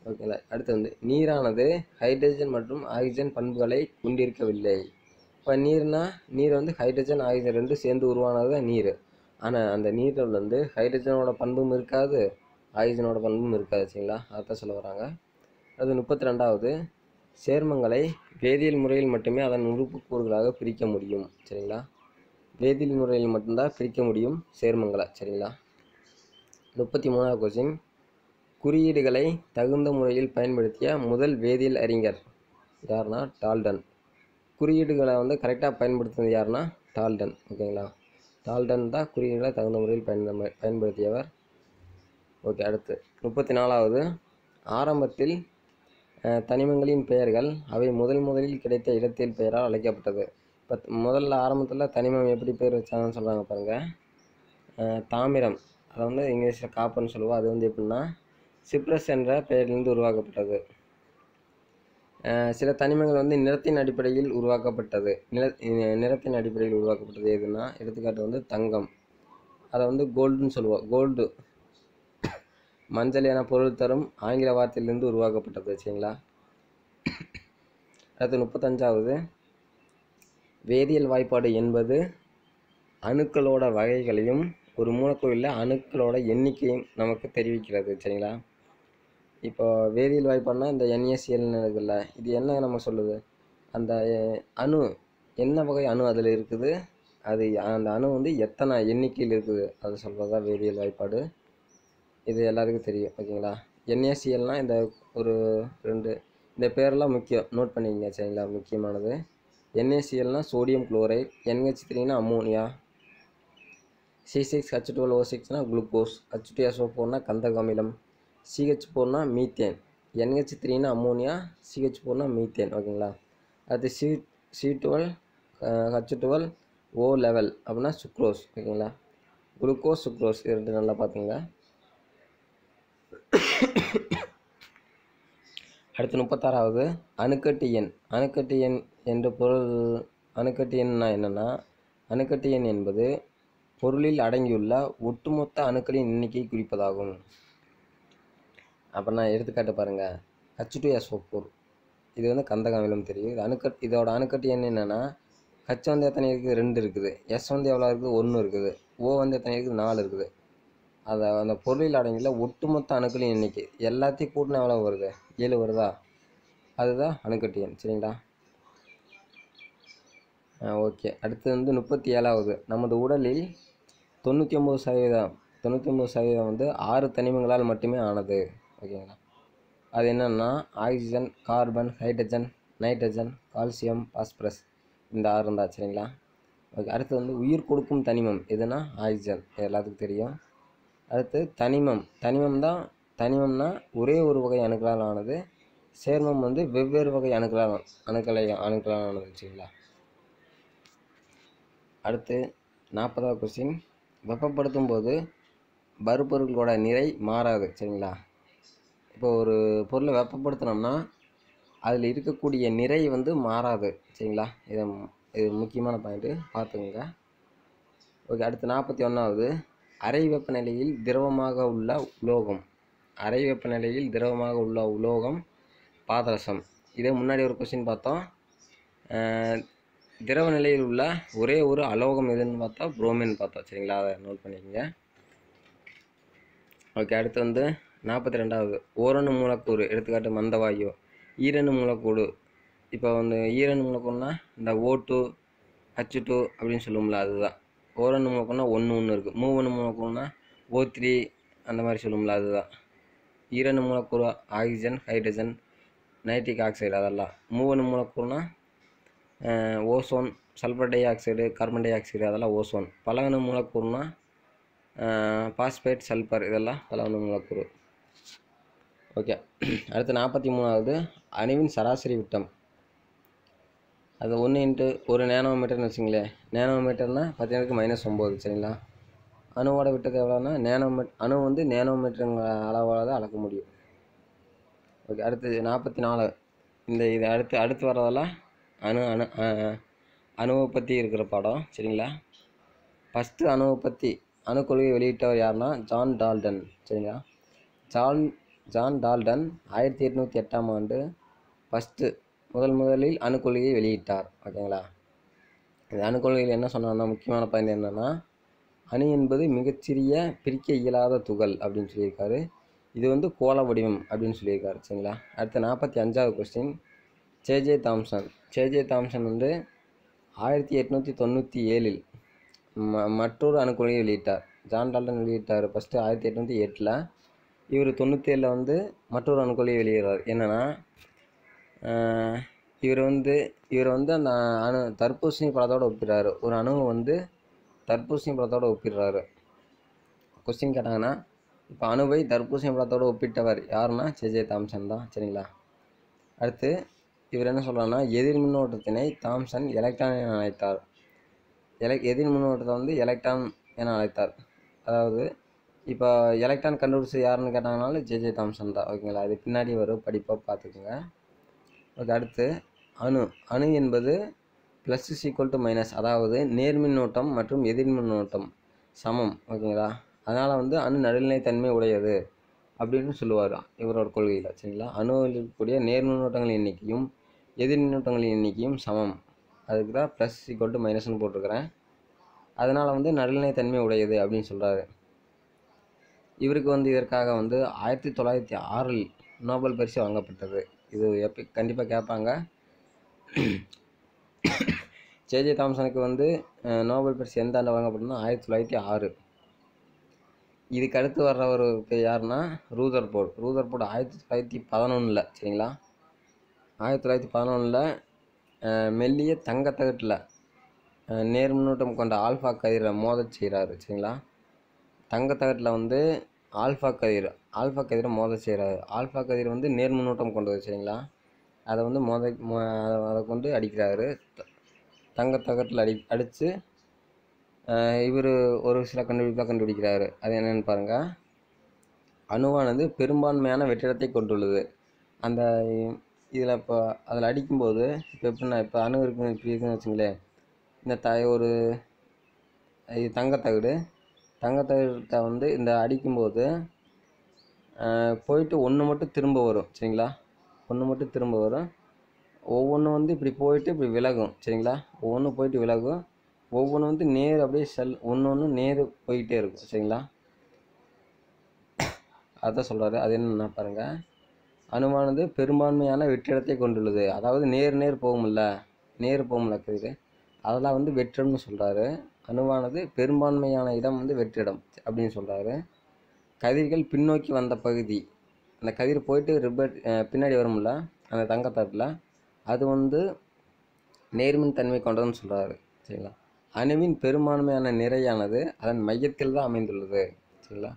ஓகேங்களா அடுத்து வந்து நீரானது ஹைட்ரஜன் மற்றும் ஆக்சிஜன் பண்புகளை கொண்டிருக்கவில்லை இப்போ நீர்னா நீர் வந்து ஹைட்ரஜன் ஆக்சிஜன் ரெண்டும் சேர்ந்து உருவானது தான் நீர் ஆனால் அந்த நீரில் வந்து ஹைட்ரஜனோட பண்பும் இருக்காது ஆக்சிஜனோட பண்பும் இருக்காது சரிங்களா அதான் சொல்ல வராங்க அது முப்பத்தி ரெண்டாவது சேர்மங்களை வேதியியல் முறையில் மட்டுமே அதன் உறுப்புக்கூறுகளாக பிரிக்க முடியும் சரிங்களா வேதியியல் முறையில் மட்டும்தான் பிரிக்க முடியும் சேர்மங்களை சரிங்களா முப்பத்தி மூணாவது கொஸ்டின் குறியீடுகளை தகுந்த முறையில் பயன்படுத்திய முதல் வேதியியல் அறிஞர் யாருன்னா டால்டன் குறியீடுகளை வந்து கரெக்டாக பயன்படுத்தினது யாருன்னா டால்டன் ஓகேங்களா டால்டன் தான் குறியீடுகளை தகுந்த முறையில் பயன் பயன்படுத்தியவர் ஓகே அடுத்து முப்பத்தி நாலாவது ஆரம்பத்தில் அஹ், தனிமங்களின் பெயர்கள் அவை முதல் முதலில் கிடைத்த இடத்தில் பெயரால் அழைக்கப்பட்டது இப்போ முதல்ல ஆரம்பத்தில் தனிமம் எப்படி பேர் வச்சாங்கன்னு சொல்கிறாங்க பாருங்கள் தாமிரம் அதை வந்து இங்கிலீஷில் காப்பர்னு சொல்லுவோம் அது வந்து எப்படின்னா சிப்ரஸ் என்ற பெயரிலிருந்து உருவாக்கப்பட்டது அஹ் சில தனிமங்கள் வந்து நிறத்தின் அடிப்படையில் உருவாக்கப்பட்டது நிற அஹ் நிறத்தின் அடிப்படையில் உருவாக்கப்பட்டது எதுனா எடுத்துக்காட்டு வந்து தங்கம் அதை வந்து கோல்டுன்னு சொல்லுவோம் கோல்டு மஞ்சள் என பொருள் தரும் ஆங்கில வார்த்தையிலிருந்து உருவாக்கப்பட்டது சரிங்களா அடுத்து முப்பத்தஞ்சாவது வேதியியல் வாய்ப்பாடு என்பது அணுக்களோட வகைகளையும் ஒரு மூலக்கூறில் அணுக்களோட எண்ணிக்கையும் நமக்கு தெரிவிக்கிறது சரிங்களா இப்போ வேதியியல் வாய்ப்பாடுனா இந்த என்ஏசிஎல்னு இருக்குல்ல இது என்ன நம்ம சொல்லுது அந்த அஹ், அணு என்ன வகை அணு அதில் இருக்குது அது அந்த அணு வந்து எத்தனை எண்ணிக்கையில் இருக்குது அது சொல்கிறது தான் வேதியியல் வாய்ப்பாடு இது எல்லாருக்கும் தெரியும் ஓகேங்களா என்ஏசிஎல்னால் இந்த ஒரு ரெண்டு இந்த பேரெல்லாம் முக்கியம் நோட் பண்ணிக்கங்க சரிங்களா முக்கியமானது என்ஏசிஎல்னால் சோடியம் குளோரைட் என்ஹெச் த்ரீனா ammonia C six H twelve O சிக்ஸ்னால் குளுக்கோஸ் ஹச் டூ எஸ்ஓ ஃபோர்னா கந்தக அமிலம் சிஹெச் ஃபோர்னா மீத்தேன் என்ஹெச் த்ரீனா அம்மோனியா சிஹெச் ஃபோர்னா மீத்தேன் ஓகேங்களா அடுத்து C C twelve H twelve O eleven அப்படின்னா சுக்ரோஸ் ஓகேங்களா குளுக்கோஸ் சுக்ரோஸ் இது ரெண்டு நல்லா பார்த்துங்க அடுத்து முப்பத்தாறாவது அணுக்கட்டு எண் அணுக்கட்டு எண் என்ற பொருள் அணுக்கட்டு எண்னா என்னென்னா அணுக்கட்டு எண் என்பது பொருளில் அடங்கியுள்ள ஒட்டுமொத்த அணுக்களின் எண்ணிக்கையை குறிப்பதாகும் அப்போ நான் எடுத்துக்காட்டு பாருங்கள் ஹச் டூ எஸ் ஃபோர் இது வந்து கந்தக அமிலம் தெரியும் இது அணுக்கட் இதோட அணுக்கட்டு எண் என்னென்னா ஹச் வந்து எத்தனை இருக்குது ரெண்டு இருக்குது எஸ் வந்து எவ்வளோ இருக்குது ஒன்று இருக்குது ஓ வந்து எத்தனை இருக்குது நாலு இருக்குது அதை அந்த பொருளில் அடங்கியுள்ள ஒட்டுமொத்த அணுக்களின் எண்ணிக்கை எல்லாத்தையும் கூட்டினா எவ்வளோ வருது ஏழு வருதா அதுதான் அணுக்கட்டு எண் சரிங்களா ஓகே அடுத்து வந்து முப்பத்தி ஏழாவது நமது உடலில் தொண்ணூற்றி ஒம்பது சதவீதம் தொண்ணூற்றி ஒம்பது சதவீதம் வந்து ஆறு தனிமங்களால் மட்டுமே ஆனது ஓகேங்களா அது என்னென்னா oxygen carbon hydrogen nitrogen calcium phosphorus இந்த ஆறு இருந்தா சரிங்களா ஓகே அடுத்து வந்து உயிர் கொடுக்கும் தனிமம் எதுனா ஆக்சிஜன் இது எல்லாத்துக்கும் தெரியும் அடுத்து தனிமம் தனிமம் தான் தனிமம்னா ஒரே ஒரு வகை அணுக்களால் ஆனது சேர்மம் வந்து வெவ்வேறு வகை அணுக்களால் அணுக்களை அணுக்களால் ஆனது சரிங்களா அடுத்து நாற்பதாவது கொஸ்டின் வெப்பப்படுத்தும் போது பருப்பொருட்களோட நிறை மாறாது சரிங்களா இப்போ ஒரு பொருளை வெப்பப்படுத்தினோம்னா அதில் இருக்கக்கூடிய நிறை வந்து மாறாது சரிங்களா இது இது முக்கியமான பாயிண்ட்டு பார்த்துக்கோங்க ஓகே அடுத்து நாற்பத்தி ஒன்றாவது அறை வெப்பநிலையில் திரவமாக உள்ள உலோகம் அறை வெப்பநிலையில் திரவமாக உள்ள உலோகம் பாதரசம் இதே முன்னாடி ஒரு கொஸ்டின் பார்த்தோம் அஹ், திரவ நிலையில் உள்ள ஒரே ஒரு அலோகம் எதுன்னு பார்த்தா புரோமின் பார்த்தோம் சரிங்களா அதை நோட் பண்ணிக்கோங்க ஓகே அடுத்து வந்து நாற்பத்தி ரெண்டாவது ஓரணு மூலக்கூறு எடுத்துக்காட்டு மந்தவாயு ஈரணு மூலக்கூறு இப்போ வந்து ஈரணு மூலக்கூறுனா இந்த ஓ டூ ஹச் டூ அப்படின்னு சொல்லுவோம்ல அதுதான் ஓரணு மூலக்கூறுனா ஒன்று ஒன்று இருக்குது மூவணு மூலக்கூறுனா ஓ த்ரீ அந்த மாதிரி சொல்லுவோம்ல அதுதான் ஈரணு மூலக்கூறு ஆக்சிஜன் ஹைட்ரஜன் நைட்ரிக் ஆக்சைடு அதெல்லாம் மூவணு மூலக்கூறுனா அஹ், ozone sulphur dioxide carbon dioxide அதெல்லாம் ஓசோன் பலவனு மூலக்கூறுனா பாஸ்பேட் சல்ஃபர் இதெல்லாம் பலவனு மூலக்கூறு ஓகே அடுத்து நாற்பத்தி மூணாவது அணுவின் சராசரி விட்டம் அது ஒன்று இன்ட்டு ஒரு நேனோமீட்டர்னு வச்சுங்களேன் நேனோமீட்டர்னால் பார்த்தீங்கன்னா மைனஸ் ஒம்பது சரிங்களா அணுவோட விட்டது எவ்வளோன்னா நேனோமீட் அணு வந்து நேனோமீட்டருங்க அளவால் தான் அளக்க முடியும் ஓகே அடுத்து நாற்பத்தி நாலு இந்த இது அடுத்து அடுத்து வர்றதெல்லாம் அணு அணு அஹ், அணுவை பற்றி இருக்கிற படம் சரிங்களா ஃபஸ்ட்டு அணுவை பற்றி அணுக்கொள்கையை வெளியிட்டவர் யாருன்னா ஜான் டால்டன் சரிங்களா ஜான் ஜான் டால்டன் ஆயிரத்தி எட்நூற்றி எட்டாம் ஆண்டு ஃபஸ்ட்டு முதல் முதலில் அணுக்கொள்கையை வெளியிட்டார் ஓகேங்களா இந்த அணுக்கொள்கையில் என்ன சொன்னார்னா முக்கியமான பாயிண்ட் என்னென்னா அணு என்பது மிகச்சிறிய பிரிக்க இயலாத துகள் அப்படின்னு சொல்லியிருக்காரு இது வந்து கோள வடிவம் அப்படின்னு சொல்லியிருக்காரு சரிங்களா அடுத்து நாற்பத்தி அஞ்சாவது question JJ Thomson JJ Thomson வந்து ஆயிரத்தி எட்நூற்றி தொண்ணூற்றி ஏழில் ம மற்றொரு அணுக்கொள்கையை வெளியிட்டார் ஜான் டால்டன் வெளியிட்டார் ஃபஸ்ட்டு ஆயிரத்தி எட்நூற்றி எட்டில் இவர் தொண்ணூற்றி ஏழில் வந்து மற்றொரு அணுக்கொள்கையை வெளியிடுறார் என்னென்னா இவர் வந்து இவர் வந்து அந்த அணு தர்பூசணி பழத்தோட ஒப்பிடுறாரு ஒரு அணுவை வந்து தர்பூசணி பழத்தோட ஒப்பிடுறாரு கொஸ்டின் கேட்டாங்கன்னா இப்போ அணுவை தர்பூசணி பழத்தோட ஒப்பிட்டவர் யாருன்னா ஜேஜே தாம்சன் தான் சரிங்களா அடுத்து இவர் என்ன சொல்கிறாருன்னா எதிர் மின்னோட்டத்தினை தாம்சன் எலக்ட்ரான் என அழைத்தார் எலை எதிர் மின்னோட்டத்தை வந்து எலக்ட்ரான் என அழைத்தார் அதாவது இப்போ எலக்ட்ரான் கண்டுபிடிச்சது யாருன்னு கேட்டாங்கனாலும் ஜேஜே தாம்சன் தான் ஓகேங்களா இது பின்னாடி வரும் படிப்பாக பார்த்துக்குங்க ஓகே அடுத்து அணு அணு என்பது plus is equal to minus அதாவது நேர்மின்னோட்டம் மற்றும் எதிர்மின்னோட்டம் சமம் ஓகேங்களா அதனால் வந்து அணு நடுநிலைத்தன்மை உடையது அப்படின்னு சொல்லுவார் இவரோட கொள்கையில் சரிங்களா அணுவில் இருக்கக்கூடிய நேர்மின்னோட்டங்களின் எண்ணிக்கையும் எதிர்மின்னோட்டங்களின் எண்ணிக்கையும் சமம் அதுக்கு தான் ப்ளஸ் ஈக்குவல் டு மைனஸ்னு போட்டிருக்கிறேன் அதனால் வந்து நடுநிலைத்தன்மை உடையது அப்படின்னு சொல்கிறாரு இவருக்கு வந்து இதற்காக வந்து ஆயிரத்தி தொள்ளாயிரத்தி ஆறில் நோபல் பரிசு வழங்கப்பட்டது இது எப்போ கண்டிப்பாக கேட்பாங்க ஜேஜே தாம்சனுக்கு வந்து அஹ், நோபல் பரிசு எந்த ஆண்டு வழங்கப்பட்டதுன்னா ஆயிரத்தி தொள்ளாயிரத்தி ஆறு இதுக்கு அடுத்து வர்ற ஒரு பேர் யாருன்னா ரூதர் போர்டு ரூதர் போர்டு ஆயிரத்தி தொள்ளாயிரத்தி பதினொன்றில் சரிங்களா ஆயிரத்தி தொள்ளாயிரத்தி பதினொன்றில் மெல்லிய தங்கத்தகட்டில் நேர்மின்னூட்டம் கொண்ட ஆல்ஃபா கதிரை மோதச் செய்கிறாரு சரிங்களா தங்கத்தகட்டில் வந்து ஆல்ஃபா கதிர் ஆல்ஃபா கதிரை மோத செய்கிறாரு ஆல்ஃபா கதிர் வந்து நேர்மின்னூட்டம் கொண்டது சரிங்களா அதை வந்து மோத மோ- அதை- அதை கொண்டு அடிக்கிறாரு த- தங்கத்தகட்டில் அடி அடித்து இவர் ஒரு சில கண்டுபிடிப்பாக கண்டுபிடிக்கிறாரு அது என்னென்னு பாருங்கள் அணுவானது பெரும்பான்மையான வெற்றிடத்தை கொண்டுள்ளது அந்த இதில் இப்போ அதில் அடிக்கும்போது இப்போ எப்படின்னா இப்போ அணு இருக்கு இப்படி இருக்குன்னு வச்சுங்களேன் இந்த த ஒரு இது தங்கத்தகடு தங்கத்தகட்டை வந்து இந்த அடிக்கும்போது அஹ், போயிட்டு ஒன்று மட்டும் திரும்ப வரும் சரிங்களா ஒன்று மட்டும் திரும்ப வரும் ஒவ்வொன்றும் வந்து இப்படி போயிட்டு இப்படி விலகும் சரிங்களா ஒவ்வொன்றும் போயிட்டு விலகும் ஒவ்வொன்றும் வந்து நேர் அப்படியே செல் ஒன்று ஒன்று நேர் போயிட்டே இருக்கும் சரிங்களா அதான் சொல்கிறாரு அது என்னன்னா பாருங்கள் அணுவானது பெரும்பான்மையான வெற்றிடத்தை கொண்டுள்ளது அதாவது நேர் நேர் போகும்ல நேர் போகும்ல கதிர் அதெல்லாம் வந்து வெற்றிடம்னு சொல்கிறாரு அணுவானது பெரும்பான்மையான இடம் வந்து வெற்றிடம் அப்படின்னு சொல்கிறாரு கதிர்கள் பின்னோக்கி வந்த பகுதி அந்த கதிர் போயிட்டு ரிப்பர் பின்னாடி வரும்ல அந்த தங்கத்தட்டில் அது வந்து நேர்மின் தன்மை கொண்டதுன்னு சொல்கிறாரு சரிங்களா அணுவின் பெரும்பான்மையான நிறையானது அதன் மையத்தில் தான் அமைந்துள்ளது சரிங்களா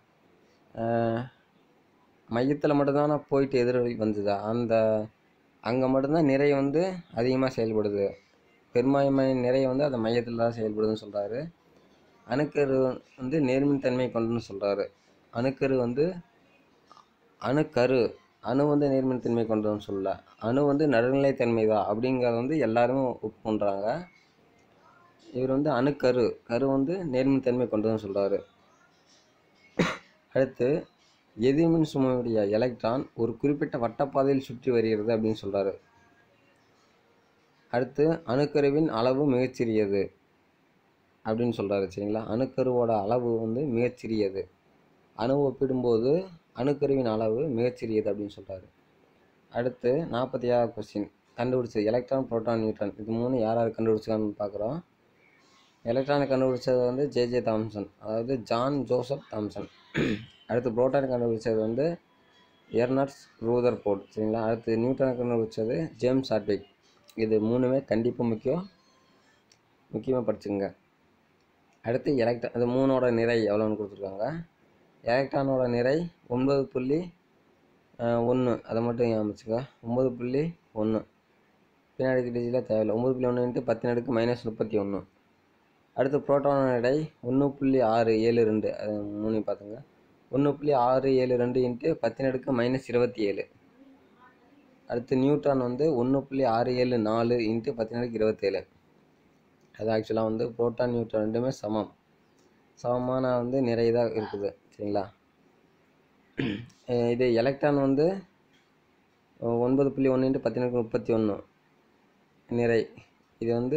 மையத்தில் மட்டும்தானே போயிட்டு எதிரொலி வந்தது அந்த அங்கே மட்டும்தான் நிறை வந்து அதிகமாக செயல்படுது பெரும்பான்மை நிறை வந்து அந்த மையத்தில் தான் செயல்படுதுன்னு சொல்கிறாரு அணுக்கரு வந்து நேர்மின் தன்மை கொண்டுன்னு சொல்கிறாரு அணுக்கரு வந்து அணுக்கரு அணு வந்து நேர்மின் தன்மை கொண்டதுன்னு சொல்லல அணு வந்து நடுநிலைத்தன்மை தான் அப்படிங்கிறத வந்து எல்லாருமே ஒப்புக்கொண்டாங்க இவர் வந்து அணுக்கரு கரு வந்து நேர்மின் தன்மை கொண்டதுன்னு சொல்கிறாரு அடுத்து எதிர்மின் சுமையுடைய எலக்ட்ரான் ஒரு குறிப்பிட்ட வட்டப்பாதையில் சுற்றி வருகிறது அப்படின்னு சொல்கிறாரு அடுத்து அணுக்கருவின் அளவு மிகச்சிறியது அப்படின்னு சொல்கிறாரு சரிங்களா அணுக்கருவோட அளவு வந்து மிகச்சிறியது அணு ஒப்பிடும்போது அணுக்கருவின் அளவு மிகச்சிறியது அப்படின்னு சொல்கிறாரு அடுத்து நாற்பத்தி ஏழாவது கொஸ்டின் கண்டுபிடிச்சது எலக்ட்ரான் புரோட்டான் நியூட்ரான் இது மூணு யார் யார் கண்டுபிடிச்சாங்கன்னு பார்க்குறோம் எலக்ட்ரானை கண்டுபிடிச்சது வந்து ஜேஜே தாம்சன் அதாவது ஜான் ஜோசப் தாம்சன் அடுத்து புரோட்டான் கண்டுபிடிச்சது வந்து எர்னட்ஸ் ரூதர் போர்ட் சரிங்களா அடுத்து நியூட்ரானை கண்டுபிடிச்சது ஜேம்ஸ் ஹார்ட்விக் இது மூணுமே கண்டிப்பாக முக்கியம் முக்கியமாக படிச்சுங்க அடுத்து எலக்ட்ரான் இது மூணோட நிறை எவ்வளோன்னு கொடுத்துருக்காங்க எலக்ட்ரானோட நிறை ஒன்பது புள்ளி ஒன்று அதை மட்டும் ஞாபகம் வச்சுக்க ஒம்பது புள்ளி ஒன்று பின்னாடி டிஜியில் தேவையில்லை ஒம்பது புள்ளி ஒன்று இன்ட்டு பத்தின் அடுக்கு மைனஸ் முப்பத்தி ஒன்று அடுத்து புரோட்டானோட எடை ஒன்று புள்ளி ஆறு ஏழு ரெண்டு அது மூணு பார்த்துங்க ஒன்று புள்ளி ஆறு ஏழு ரெண்டு இன்ட்டு பத்தின் அடுக்கு மைனஸ் இருபத்தி ஏழு அடுத்து நியூட்ரான் வந்து ஒன்று புள்ளி ஆறு ஏழு நாலு இன்ட்டு பத்தின் அடுக்கு இருபத்தேழு அது ஆக்சுவலாக வந்து புரோட்டான் நியூட்ரான் ரெண்டுமே சமம் சமமான வந்து நிறை தான் இருக்குது சரிங்களா அஹ் இது எலக்ட்ரான் வந்து அஹ் ஒன்பது புள்ளி ஒன்று இன்ட்டு பத்தினருக்கு முப்பத்தி ஒன்று நிறை இது வந்து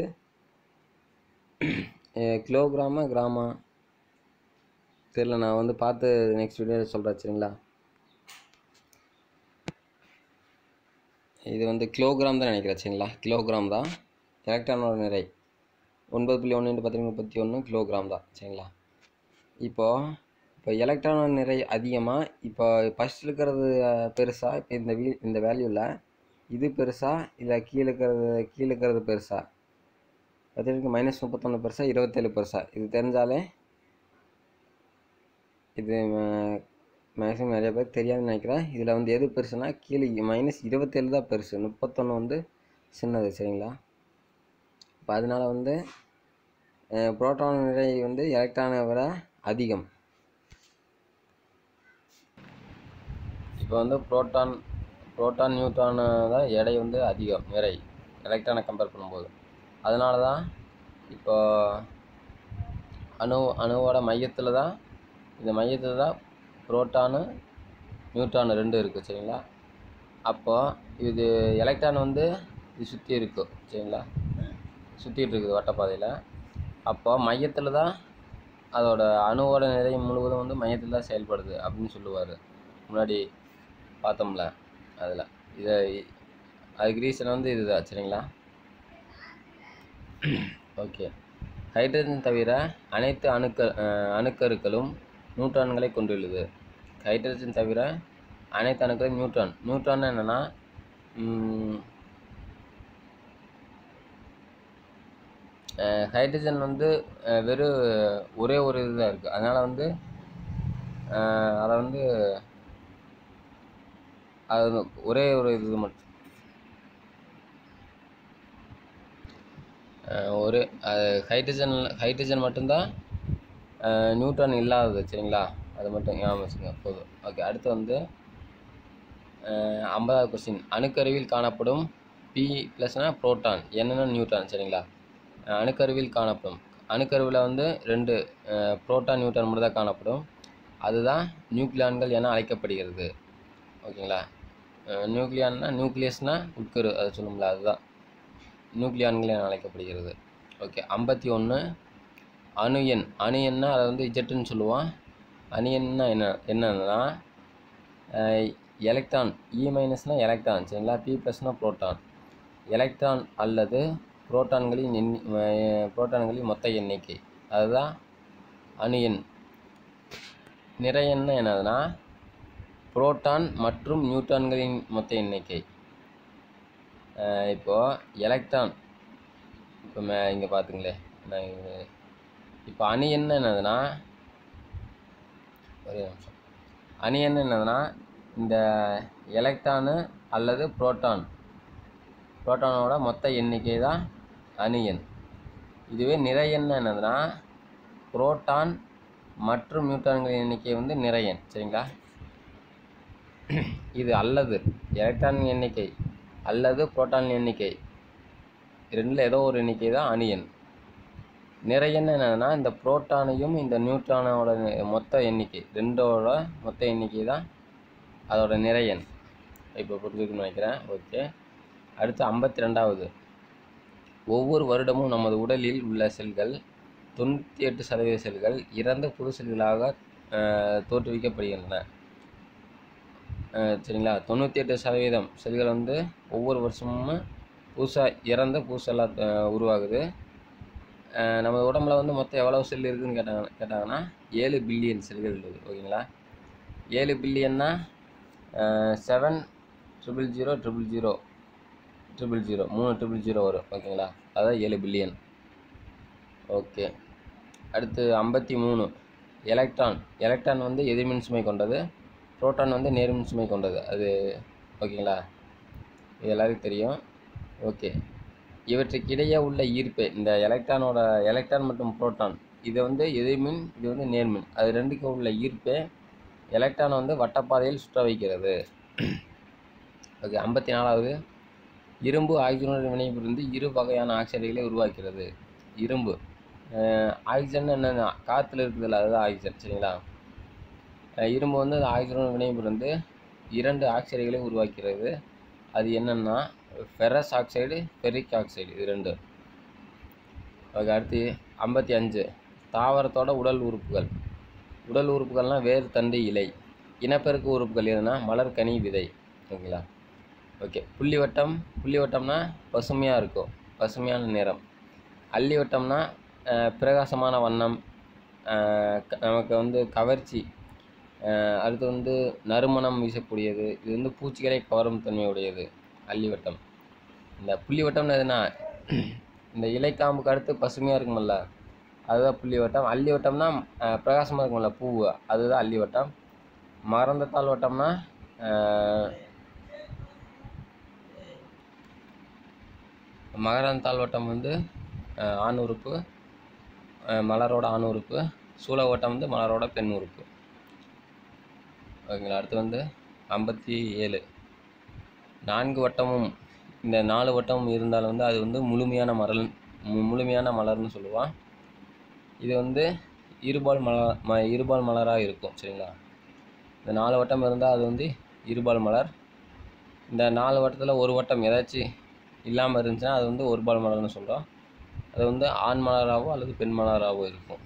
அஹ் கிலோகிராமா கிராமா தெரில நான் வந்து பார்த்து நெக்ஸ்ட் வீடியோவில் சொல்கிறேன் சரிங்களா இது வந்து கிலோகிராம் தான் நினைக்கிறேன் சரிங்களா கிலோகிராம் தான் எலக்ட்ரானோட நிறை ஒன்பது புள்ளி ஒன்று இன்ட்டு பத்து முப்பத்தி ஒன்று கிலோகிராம் தான் சரிங்களா இப்போது இப்போ எலக்ட்ரானோட நிறை அதிகமாக இப்போ ஃபஸ்ட் இருக்கிறது பெருசா இப்போ இந்த வீ இந்த வேல்யூவில் இது பெருசா இல்லை கீழே இருக்கிறது கீழே இருக்கிறது பெருசா பார்த்தீங்கன்னா மைனஸ் முப்பத்தொன்று பெருசா இருபத்தேழு பெருசா இது தெரிஞ்சாலே இது மேக்ஸிமம் நிறைய பேர் தெரியாதுன்னு நினைக்கிறேன் இதில் வந்து எது பெருசுனா கீழே மைனஸ் இருபத்தேழு தான் பெருசு முப்பத்தொன்று வந்து சின்னது சரிங்களா இப்போ அதனால வந்து புரோட்டான் நிறை வந்து எலக்ட்ரானை விட அதிகம் இப்போ வந்து புரோட்டான் புரோட்டான் நியூட்ரான் தான் எடை வந்து அதிகம் நிறை எலக்ட்ரானை கம்பேர் பண்ணும்போது அதனால தான் இப்போ அணு அணுவோட மையத்தில் தான் இந்த மையத்தில் தான் புரோட்டானு நியூட்ரான் ரெண்டு இருக்குது சரிங்களா அப்போது இது எலக்ட்ரான் வந்து இது சுற்றி இருக்கும் சரிங்களா சுற்றிட்டு இருக்குது வட்டப்பாதையில் அப்போ மையத்தில் தான் அதோட அணுவோட நிறை முழுவதும் வந்து மையத்தில் தான் செயல்படுது அப்படின்னு சொல்லுவார் முன்னாடி பார்த்தோம்ல அதில் இதை அதுக்கு ரீசன் வந்து இதுதான் சரிங்களா ஓகே ஹைட்ரஜன் தவிர அனைத்து அணுக்கள் அஹ், அணுக்கருக்களும் நியூட்ரான்களை கொண்டுள்ளது ஹைட்ரஜன் தவிர அனைத்து அணுக்களும் நியூட்ரான் நியூட்ரான் என்னென்னா ஹைட்ரஜன் வந்து அஹ், வெறும் ஒரே ஒரு இதுதான் இருக்குது அதனால் வந்து அஹ், அதை வந்து அது வந்து ஒரே ஒரு இது மட்டும் அஹ், ஒரு ஹைட்ரஜன் ஹைட்ரஜன் மட்டும்தான் அஹ், நியூட்ரான் இல்லாதது சரிங்களா அது மட்டும் ஞாபகம் வச்சுங்க போதும் ஓகே அடுத்து வந்து அஹ், ஐம்பதாவது கொஸ்டின் அணுக்கருவில் காணப்படும் பி ப்ளஸ்னா புரோட்டான் என்னென்ன நியூட்ரான் சரிங்களா அஹ், அணுக்கருவில் காணப்படும் அணுக்கருவில் வந்து ரெண்டு புரோட்டான் நியூட்ரான் மட்டும் தான் காணப்படும் அதுதான் நியூக்ளியான்கள் என அழைக்கப்படுகிறது ஓகேங்களா நியூக்ளியான்னா நியூக்ளியஸ்னால் உட்கரு அதை சொல்லும்ல அதுதான் நியூக்ளியான்கள் என அழைக்கப்படுகிறது ஓகே ஐம்பத்தி ஒன்று அணு எண் அணு எண்ணா அதை வந்து இஜெட்டுன்னு சொல்லுவான் அணு எண்ணா என்ன என்னன்னா எலக்ட்ரான் இ மைனஸ்னால் எலக்ட்ரான் சரிங்களா பி ப்ளஸ்னால் புரோட்டான் எலக்ட்ரான் அல்லது புரோட்டான்களின் எண்ணி அஹ் புரோட்டான்களின் மொத்த எண்ணிக்கை அதுதான் அணு எண் நிறை எண்ண என்னதுன்னா புரோட்டான் மற்றும் நியூட்ரான்களின் மொத்த எண்ணிக்கை அஹ் இப்போ எலக்ட்ரான் இப்போ மே இங்கே பார்த்துங்களே நான் இங்க- இப்போ அணு என்ன என்னதுன்னா ஒரே நிமிஷம் அணு என்ன என்னதுன்னா இந்த எலக்ட்ரானு அல்லது புரோட்டான் புரோட்டானோட மொத்த எண்ணிக்கை தான் அணு எண் இதுவே நிறை எண் என்னதுன்னா புரோட்டான் மற்றும் நியூட்ரான்களின் எண்ணிக்கை வந்து நிறை எண் சரிங்களா இது அல்லது எலக்ட்ரான் எண்ணிக்கை அல்லது புரோட்டான் எண்ணிக்கை ரெண்டில் ஏதோ ஒரு எண்ணிக்கை தான் அணு எண் நிறை எண் என்னதுன்னா இந்த புரோட்டானையும் இந்த நியூட்ரானோட நி- மொத்த எண்ணிக்கை ரெண்டோட மொத்த எண்ணிக்கை தான் அதோட நிறை எண் இப்போ புரிஞ்சுக்கணும்னு நினைக்கிறேன் ஓகே அடுத்து ஐம்பத்தி ரெண்டாவது ஒவ்வொரு வருடமும் நமது உடலில் உள்ள செல்கள் தொண்ணூற்றி எட்டு சதவீத செல்கள் இறந்த புது செல்களாக அஹ், தோற்றுவிக்கப்படுகின்றன அஹ், சரிங்களா தொண்ணூற்றி எட்டு சதவீதம் செல்கள் வந்து ஒவ்வொரு வருஷமும் புதுசாக இறந்த புதுசெல்லாம் உருவாகுது அஹ், நம்ம உடம்புல வந்து மொத்தம் எவ்வளோ செல் இருக்குதுன்னு கேட்டாங்க கேட்டாங்கன்னா ஏழு பில்லியன் செல்கள் இருக்குது ஓகேங்களா ஏழு பில்லியன்னா seven triple zero triple zero triple zero மூணு ட்ரிபிள் ஜீரோ வரும் ஓகேங்களா அதான் ஏழு பில்லியன் ஓகே அடுத்து ஐம்பத்தி மூணு எலக்ட்ரான் எலக்ட்ரான் வந்து எதிர்மின் சுமை கொண்டது புரோட்டான் வந்து நேர்மின் சுமை கொண்டது அது ஓகேங்களா இது எல்லாருக்கும் தெரியும் ஓகே இவற்றுக்கிடையே உள்ள ஈர்ப்பு இந்த எலக்ட்ரானோட எலக்ட்ரான் மற்றும் புரோட்டான் இது வந்து எதிர்மின் இது வந்து நேர்மின் அது ரெண்டுக்கும் உள்ள ஈர்ப்பே எலக்ட்ரானை வந்து வட்டப்பாதையில் சுற்ற வைக்கிறது ஓகே ஐம்பத்தி நாலாவது இரும்பு ஆக்சிஜனுடன் வினைபுரிந்து இரு வகையான ஆக்சைடுகளை உருவாக்கிறது இரும்பு அஹ் ஆக்சிஜன் என்னென்ன காற்றுல இருக்குதுல்ல அதுதான் ஆக்சிஜன் சரிங்களா அஹ் இரும்பு வந்து அது ஆக்சிஜன் வினைபுரிந்து இரண்டு ஆக்சைடுகளை உருவாக்கிறது அது என்னன்னா ஃபெரஸ் ஆக்சைடு ஃபெரிக் ஆக்சைடு இது ரெண்டு ஓகே அடுத்து ஐம்பத்தி அஞ்சு தாவரத்தோட உடல் உறுப்புகள் உடல் உறுப்புகள்னால் வேர் தண்டு இலை இனப்பெருக்க உறுப்புகள் எதுனா மலர் கனி விதை ஓகேங்களா ஓகே புள்ளிவட்டம் புள்ளிவட்டம்னா பசுமையாக இருக்கும் பசுமையான நிறம் அள்ளி வட்டம்னா அஹ், பிரகாசமான வண்ணம் அஹ், க- நமக்கு வந்து கவர்ச்சி அஹ், அடுத்து வந்து நறுமணம் வீசக்கூடியது இது வந்து பூச்சிகளை கவரும் தன்மையுடையது அள்ளிவட்டம் இந்த புள்ளிவட்டம்னு எதுனா இந்த இலைக்காம்புக்கு அடுத்து பசுமையாக இருக்குமில்ல அதுதான் புள்ளிவட்டம் அள்ளிவட்டம்னா அஹ், பிரகாசமாக இருக்கும்ல பூ அதுதான் அள்ளிவட்டம் மகரந்தத்தாள் வட்டம்னா அஹ், மகரந்தாள் வட்டம் வந்து அஹ், ஆண் உறுப்பு அஹ், மலரோட ஆண் உறுப்பு சூல வட்டம் வந்து மலரோட பெண் உறுப்பு ஓகேங்களா அடுத்து வந்து ஐம்பத்தி ஏழு நான்கு வட்டமும் இந்த நாலு வட்டமும் இருந்தாலும் வந்து அது வந்து முழுமையான மலர் மு- முழுமையான மலர்னு சொல்லுவான் இது வந்து இருபால் மலர் ம இருபால் மலராக இருக்கும் சரிங்களா இந்த நாலு வட்டம் இருந்தால் அது வந்து இருபால் மலர் இந்த நாலு வட்டத்தில் ஒரு வட்டம் ஏதாச்சும் இல்லாமல் இருந்துச்சுன்னா அது வந்து ஒரு பால் மலர்னு சொல்கிறோம் அது வந்து ஆண் மலராகவோ அல்லது பெண் மலராகவோ இருக்கும்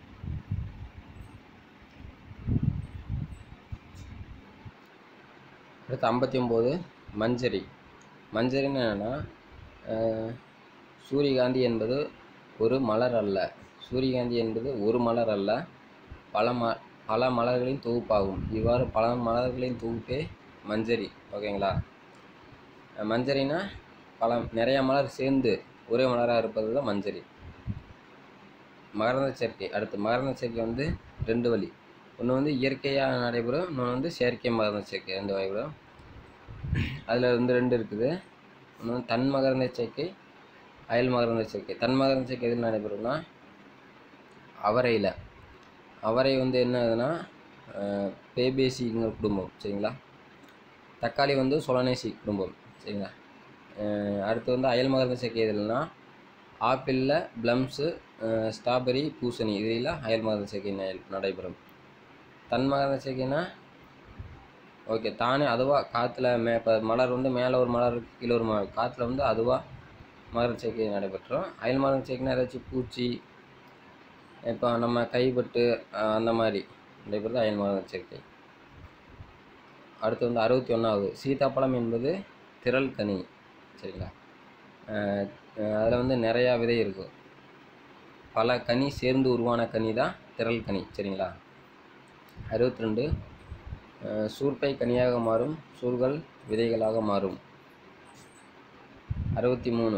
அடுத்து ஐம்பத்தி ஒம்பது மஞ்சரி மஞ்சரின்னு என்னென்னா சூரியகாந்தி என்பது ஒரு மலர் அல்ல சூரியகாந்தி என்பது ஒரு மலர் அல்ல பல ம பல மலர்களின் தொகுப்பாகும் இவ்வாறு பல மலர்களின் தொகுப்பே மஞ்சரி ஓகேங்களா அஹ் மஞ்சரினா பல நிறைய மலர் சேர்ந்து ஒரே மலராக இருப்பது தான் மஞ்சரி மகரந்த சேர்க்கை அடுத்து மகரந்த சேர்க்கை வந்து ரெண்டு வழி ஒன்று வந்து இயற்கையாக நடைபெறும் இன்னொன்று வந்து செயற்கை மகரந்த சேர்க்கை ரெண்டு வகைப்படும் அதில் வந்து ரெண்டு இருக்குது ஒன்று வந்து தன் மகரந்த சேர்க்கை அயல் மகரந்த சேர்க்கை தன் மகரந்த சேர்க்கை எதில் நடைபெறும்னா அவரையில் அவரை வந்து என்ன ஆகுதுன்னா பேபேசிங்கிற குடும்பம் சரிங்களா தக்காளி வந்து சொலனேசி குடும்பம் சரிங்களா அஹ் அடுத்து வந்து அயல் மகரந்த சேர்க்கை எதுலனா ஆப்பிளில் ப்ளம்ஸு ஸ்ட்ராபெரி பூசணி இதில் அயல் மகரந்த சேர்க்கை ந- நடைபெறும் தன் மகரந்த சேர்க்கைனா ஓகே தானே அதுவாக காற்றுல மே இப்போ மலர் வந்து மேலே ஒரு மலர் இருக்கு, கீழே ஒரு மலர் காற்றுல வந்து அதுவாக மகரந்த சேர்க்கை நடைபெற்றும் அயல் மகரந்த சேர்க்கைனா ஏதாச்சும் பூச்சி இப்போ நம்ம கைப்பட்டு அஹ், அந்த மாதிரி நடைபெறுது அயல் மகரந்த சேர்க்கை அடுத்து வந்து அறுபத்தி ஒன்றாவது சீதாப்பழம் என்பது திரள் கனி சரிங்களா அதில் வந்து நிறையா விதை இருக்கும் பல கனி சேர்ந்து உருவான கனி தான் திரள் கனி சரிங்களா அறுபத்தி ரெண்டு சூர்பை கனியாக மாறும் சூர்கள் விதைகளாக மாறும் அறுபத்தி மூணு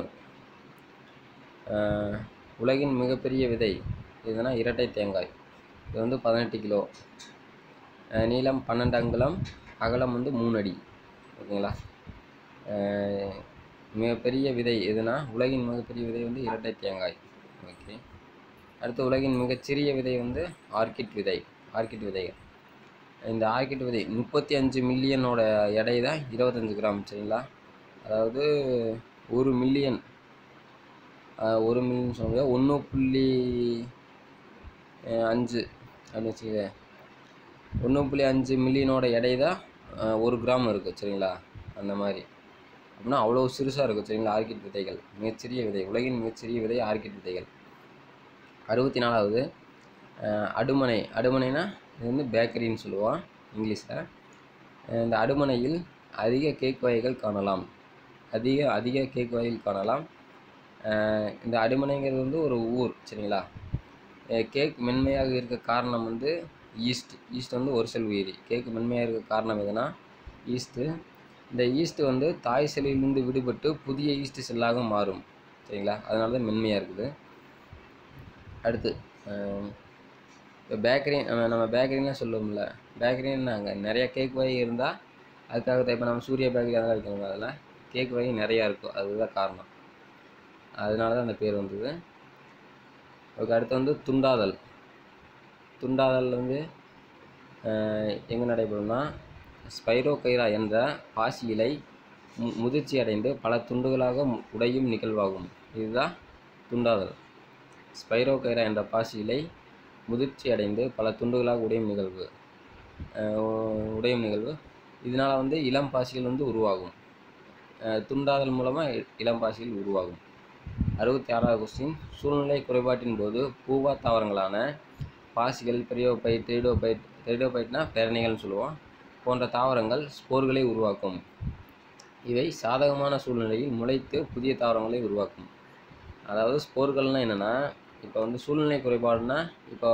அஹ், உலகின் மிகப்பெரிய விதை இதுனா இரட்டை தேங்காய் இது வந்து பதினெட்டு கிலோ அஹ், நீளம் பன்னெண்டு அங்குலம் அகலம் வந்து மூணு அடி ஓகேங்களா அஹ், மிகப்பெரிய விதை எதுனா உலகின் மிகப்பெரிய விதை வந்து இரட்டை தேங்காய் ஓகே அடுத்து உலகின் மிகச்சிறிய விதை வந்து ஆர்கிட் விதை ஆர்கிட் விதைகள் இந்த ஆர்கிட் விதை முப்பத்தி அஞ்சு மில்லியனோட எடை தான் இருபத்தஞ்சு கிராம் சரிங்களா அதாவது ஒரு மில்லியன் ஒரு மில்லியன் சொல்ல முடியாது ஒன்று புள்ளி அஹ், அஞ்சு அப்படின்னு வச்சுக்க ஒன்று புள்ளி அஞ்சு மில்லியனோட எடை தான் அஹ், ஒரு கிராம் இருக்குது சரிங்களா அந்த மாதிரி அப்படின்னா அவ்வளோ சிறுசாக இருக்கும் சரிங்களா ஆர்கிட் விதைகள் மிகச்சிறிய விதை உலகின் மிகச்சிறிய விதை ஆர்கிட் விதைகள் அறுபத்தி நாலாவது அஹ், அடுமனை அடுமனைனா இது வந்து பேக்கரின்னு சொல்லுவோம் இங்கிலீஷில் இந்த அடுமனையில் அதிக கேக் வகைகள் காணலாம் அதிக அதிக கேக் வகைகள் காணலாம் அஹ், இந்த அடுமனைங்கிறது வந்து ஒரு ஊர் சரிங்களா அஹ், கேக் மென்மையாக இருக்க காரணம் வந்து ஈஸ்ட் ஈஸ்ட் வந்து ஒரு செல் உயிரி கேக் மென்மையாக இருக்க காரணம் எதுனா ஈஸ்ட்டு இந்த ஈஸ்ட் வந்து தாய் செல்லிலிருந்து விடுபட்டு புதிய ஈஸ்ட் செல்லாக மாறும் சரிங்களா அதனால தான் மென்மையாக இருக்குது அடுத்து அஹ், இப்போ பேக்கரி நம்ம நம்ம பேக்கரிலாம் சொல்லுவோம்ல பேக்கரின்னு நாங்கள் நிறைய கேக் வகை இருந்தால் அதுக்காக தான் இப்போ நம்ம சூர்யா பேக்கரி அதெல்லாம் வைக்கணும் அதில் கேக் வகை நிறையா இருக்கும் அதுதான் காரணம் அதனால தான் அந்த பேர் வந்தது ஓகே அடுத்து வந்து துண்டாதல் துண்டாதல் வந்து எங்கே நடைபெறும்னா ஸ்பைரோகைரா என்ற பாசி இலை மு முதிர்ச்சி அடைந்து பல துண்டுகளாக மு- உடையும் நிகழ்வாகும் இதுதான் துண்டாதல் ஸ்பைரோகைரா என்ற பாசி இலை முதிர்ச்சி அடைந்து பல துண்டுகளாக உடையும் நிகழ்வு அஹ் உடையும் நிகழ்வு இதனால் வந்து இளம் பாசிகள் வந்து உருவாகும் அஹ் துண்டாதல் மூலமாக இளம் பாசிகள் உருவாகும் அறுபத்தி ஆறாவது கொஸ்டின் சூழ்நிலை குறைபாட்டின் போது பூவா தாவரங்களான பாசிகள் பெரியோபைட் டெரிடோபைட் டெரிடோபைட்னா பேரணிகள்னு சொல்லுவோம் போன்ற தாவரங்கள் ஸ்போர்களை உருவாக்கும் இவை சாதகமான சூழ்நிலையில் முளைத்து புதிய தாவரங்களை உருவாக்கும் அதாவது ஸ்போர்கள்னால் என்னென்னா இப்போ வந்து சூழ்நிலை குறைபாடுனா இப்போ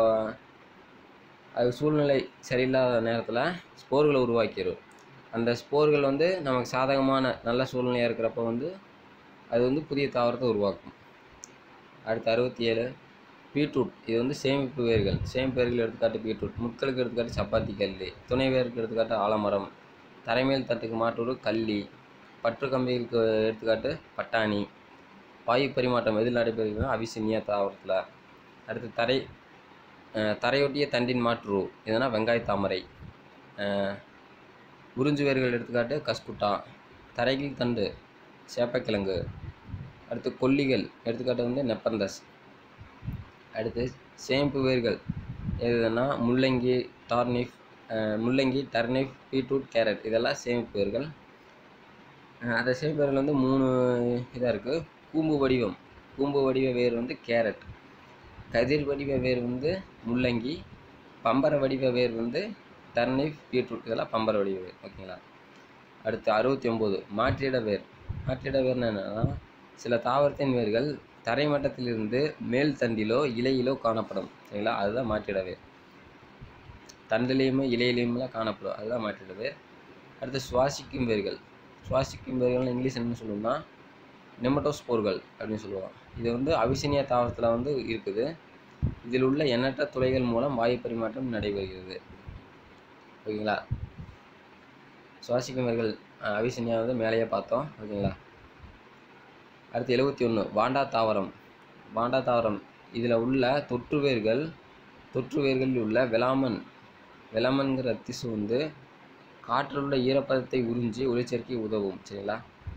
அது சூழ்நிலை சரியில்லாத நேரத்தில் ஸ்போர்களை உருவாக்கிடும் அந்த ஸ்போர்கள் வந்து நமக்கு சாதகமான நல்ல சூழ்நிலையாக இருக்கிறப்ப வந்து அது வந்து புதிய தாவரத்தை உருவாக்கும் அடுத்து அறுபத்தி ஏழு பீட்ரூட் இது வந்து சேமிப்பு வேர்கள் சேமிப்பு வேர்கள் எடுத்துக்காட்டு பீட்ரூட் முட்களுக்கு எடுத்துக்காட்டு சப்பாத்தி கல்லி துணை வேருக்கு எடுத்துக்காட்டு ஆலமரம் தரைமேல் தட்டுக்கு மாற்றூர் கள்ளி பற்று கம்பிகளுக்கு எடுத்துக்காட்டு பட்டாணி வாயு பரிமாற்றம் எதில் நடைபெறுகிறதுனா அவிசினியா தாவரத்தில் அடுத்து தரை அஹ் தரையொட்டிய தண்டின் மாற்று எதுனா வெங்காய தாமரை அஹ் உறிஞ்சு வேர்கள் எடுத்துக்காட்டு கஸ்குட்டா தரையில் தண்டு சேப்பக்கிழங்கு அடுத்து கொல்லிகள் எடுத்துக்காட்டு வந்து நெப்பந்தஸ் அடுத்து சேம்பு வேர்கள் எதுனா முள்ளங்கி டார்னிஃப் அஹ் முள்ளங்கி டர்னிப் பீட்ரூட் கேரட் இதெல்லாம் சேமிப்பு வேர்கள் அஹ் அந்த சேமிப்பு வேர்கள் வந்து மூணு இதாக இருக்குது கூம்பு வடிவம் கூம்பு வடிவ வேர் வந்து கேரட் கதிர் வடிவ வேர் வந்து முள்ளங்கி பம்பர வடிவ வேர் வந்து டர்னிப் பீட்ரூட் இதெல்லாம் பம்பர வடிவ வேர் ஓகேங்களா அடுத்து அறுபத்தி ஒம்பது மாற்றிட வேர் மாற்றிட வேர்னா என்னன்னா சில தாவரத்தின் வேர்கள் தரைமட்டத்திலிருந்து மேல் தண்டிலோ இலையிலோ காணப்படும் சரிங்களா அதுதான் மாற்றிட வேர் தண்டிலையுமே இலையிலையுமெல்லாம் காணப்படும் அதுதான் மாற்றிட வேர் அடுத்து சுவாசிக்கும் வேர்கள் சுவாசிக்கும் வேர்கள் இங்கிலீஷ் என்ன சொல்லணும்னா நெமட்டோஸ்போர்கள் அப்படின்னு சொல்லுவோம் இது வந்து அவிசினியா தாவரத்தில் வந்து இருக்குது இதில் உள்ள எண்ணற்ற துளைகள் மூலம் வாயு பரிமாற்றம் நடைபெறுகிறது ஓகேங்களா சுவாசிக்கும் வேர்கள் அஹ், அவிசினியா வந்து மேலேயே பார்த்தோம் ஓகேங்களா அடுத்து எழுபத்தி ஒன்று வாண்டா தாவரம் வாண்டா தாவரம் இதில் உள்ள தொற்று வேர்கள் தொற்று வேர்களில் உள்ள வெலாமன் வெலாமன்கிற திசு வந்து காற்றில் உள்ள ஈரப்பதத்தை உறிஞ்சி ஒளிச்சேர்க்கை உதவும் சரிங்களா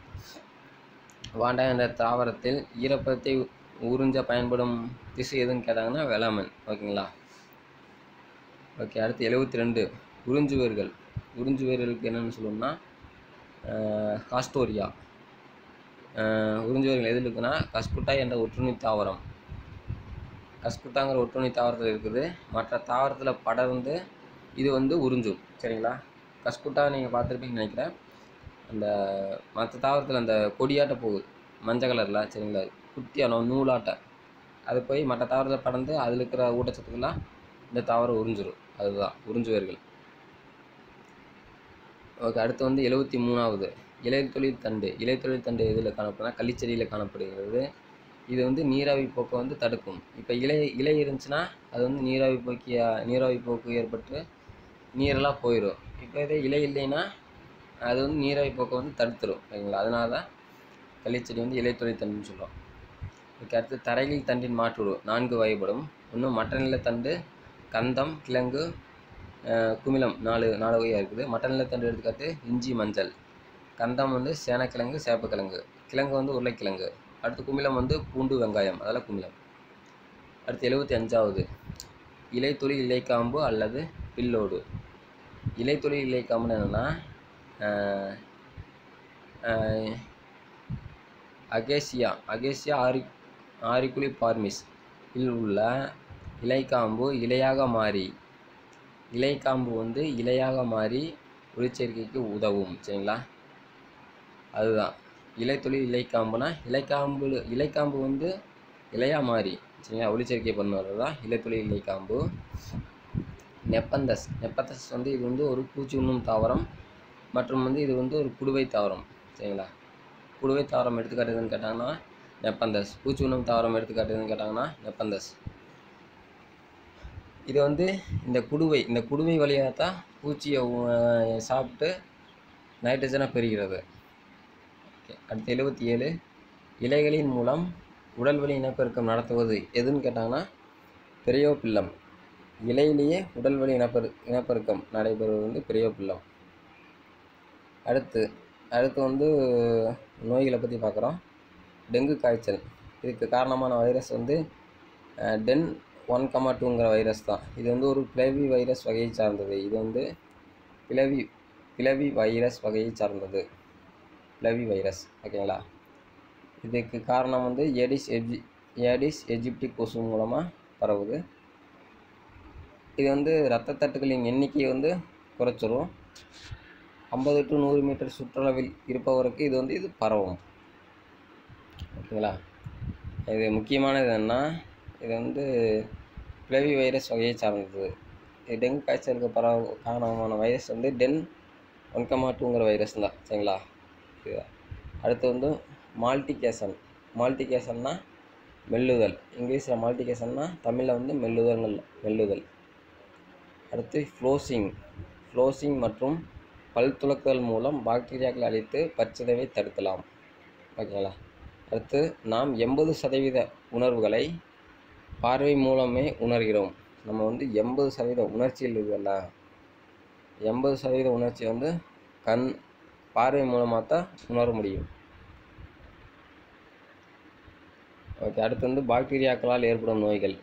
வாண்டா என்ற தாவரத்தில் ஈரப்பதத்தை உ- உறிஞ்ச பயன்படும் திசு எதுன்னு கேட்டாங்கன்னா வெலாமன் ஓகேங்களா ஓகே அடுத்து எழுபத்தி ரெண்டு உறிஞ்சு வேர்கள் உறிஞ்சு வேர்களுக்கு என்னென்னு சொல்லணும்னா காஸ்டோரியா உறிஞ்சு வேர்கள் எதில் இருக்குன்னா கஸ்குட்டா என்ற ஒட்டுண்ணி தாவரம் கஸ்குட்டாங்கிற ஒட்டுண்ணி தாவரத்தில் இருக்குது மற்ற தாவரத்தில் படர்ந்து இது வந்து உறிஞ்சும் சரிங்களா கஸ்குட்டா நீங்கள் பார்த்துருப்பீங்கன்னு நினைக்கிறேன் அந்த மற்ற தாவரத்தில் அந்த கொடியாட்ட போகுது மஞ்சள் கலரில் சரிங்களா குட்டியான நூலாட்டை அது போய் மற்ற தாவரத்தில் படர்ந்து அதில் இருக்கிற ஊட்டச்சத்துக்கெல்லாம் இந்த தாவரம் உறிஞ்சிரும் அதுதான் உறிஞ்சுவேர்கள் ஓகே அடுத்து வந்து எழுபத்தி மூணாவது இலைத்தொழில் தண்டு இலைத்தொழில் தண்டு எதில் காணப்படுனா களிச்செடியில் காணப்படுகிறது இது வந்து நீராவி போக்கை வந்து தடுக்கும் இப்போ இலை இலை இருந்துச்சுன்னா அது வந்து நீராவி போக்கிய நீராவி போக்கு ஏற்பட்டு நீரெல்லாம் போயிடும் இப்போ இதே இலை இல்லைன்னா அது வந்து நீராவி போக்கை வந்து தடுத்துரும் சரிங்களா அதனால தான் களிச்செடி வந்து இலைத்தொழில் தண்டுன்னு சொல்கிறோம் இதுக்கு அடுத்து தரையில் தண்டின் மாற்றுரு நான்கு வகைப்படும் ஒன்று மட்ட நிலத்தண்டு கந்தம் கிழங்கு அஹ், குமிழம் நாலு நாலு வகையாக இருக்குது மட்ட நிலத்தண்டு எடுத்துக்காட்டு இஞ்சி மஞ்சள் கந்தம் வந்து சேனக்கிழங்கு சேப்பக்கிழங்கு கிழங்கு வந்து உருளைக்கிழங்கு அடுத்து குமிழம் வந்து பூண்டு வெங்காயம் அதெல்லாம் குமிழம் அடுத்து எழுபத்தி அஞ்சாவது இலைத்தொழி இலைக்காம்பு அல்லது பில்லோடு இலைத்தொழி இலைக்காம்புன்னு என்னென்னா அகேசியா அகேசியா ஆரி ஆரிக்குலி பார்மிஸ் இல் உள்ள இலைக்காம்பு இலையாக மாறி இலைக்காம்பு வந்து இலையாக மாறி ஒளிச்சேர்க்கைக்கு உதவும் சரிங்களா அதுதான் இலைத்தொழி இலைக்காம்புனா இலைக்காம்பு இலைக்காம்பு வந்து இலையாக மாறி சரிங்களா ஒளிச்சேர்க்கை பண்ணுறது தான் இலைத்தொழி இலைக்காம்பு நெப்பந்தஸ் நெப்பந்தஸ் வந்து இது வந்து ஒரு பூச்சி உண்ணும் தாவரம் மற்றும் வந்து இது வந்து ஒரு குடுவை தாவரம் சரிங்களா குடுவை தாவரம் எடுத்துக்காட்டுதுன்னு கேட்டாங்கன்னா நெப்பந்தஸ் பூச்சி உண்ணும் தாவரம் எடுத்துக்காட்டுதுன்னு கேட்டாங்கன்னா நெப்பந்தஸ் இது வந்து இந்த குடுவை இந்த குடுவை வழியாக தான் பூச்சியை உ- சாப்பிட்டு நைட்ரஜனை பெறுகிறது ஓகே அடுத்து எழுபத்தி ஏழு இலைகளின் மூலம் உடல்வழி இனப்பெருக்கம் நடத்துவது எதுன்னு கேட்டாங்கன்னா பெரியோபில்லம் இலையிலேயே உடல்வழி இனப்பெரு இனப்பெருக்கம் நடைபெறுவது வந்து பெரியோபில்லம் அடுத்து அடுத்து வந்து நோய்களை பற்றி பார்க்குறோம் டெங்கு காய்ச்சல் இதுக்கு காரணமான வைரஸ் வந்து அஹ், டென் ஒன் கமா டூங்கிற வைரஸ் தான் இது வந்து ஒரு பிளவி வைரஸ் வகையை சார்ந்தது இது வந்து பிளவி பிளவி வைரஸ் வகையை சார்ந்தது பிளவி வைரஸ் ஓகேங்களா இதுக்கு காரணம் வந்து ஏடிஸ் எஜி ஏடிஸ் எஜிப்டிக் கொசு மூலமாக பரவுது இது வந்து இரத்த தட்டுகளின் எண்ணிக்கையை வந்து குறைச்சிரும் ஐம்பது டு நூறு மீட்டர் சுற்றளவில் இருப்பவருக்கு இது வந்து இது பரவும் ஓகேங்களா இது முக்கியமானது என்னன்னா இது வந்து பிளவி வைரஸ் வகையை சார்ந்தது இது டெங்கு காய்ச்சலுக்கு பரவ காரணமான வைரஸ் வந்து டென் ஒன் கமா டூங்கிற வைரஸ் தான் சரிங்களா இது அடுத்து வந்து மால்டிகேசன் மால்டிகேசன்னா மெல்லுதல் இங்கிலீஷில் மால்டிகேசன்னா தமிழில் வந்து மெல்லுதல் மெல்லுதல் அடுத்து ஃப்ளோசிங் ஃப்ளோசிங் மற்றும் பல் துலக்குதல் மூலம் பாக்டீரியாக்களை அழித்து பற்சிதைவை தடுக்கலாம் ஓகேங்களா அடுத்து நாம் எண்பது சதவீத உணர்வுகளை பார்வை மூலமே உணர்கிறோம் நம்ம வந்து எண்பது சதவீத உணர்ச்சியில் இருக்குல்ல எண்பது சதவீத உணர்ச்சி வந்து கண் பார்வை மூலமாக தான் உணர முடியும் ஓகே அடுத்து வந்து பாக்டீரியாக்களால் ஏற்படும் நோய்கள்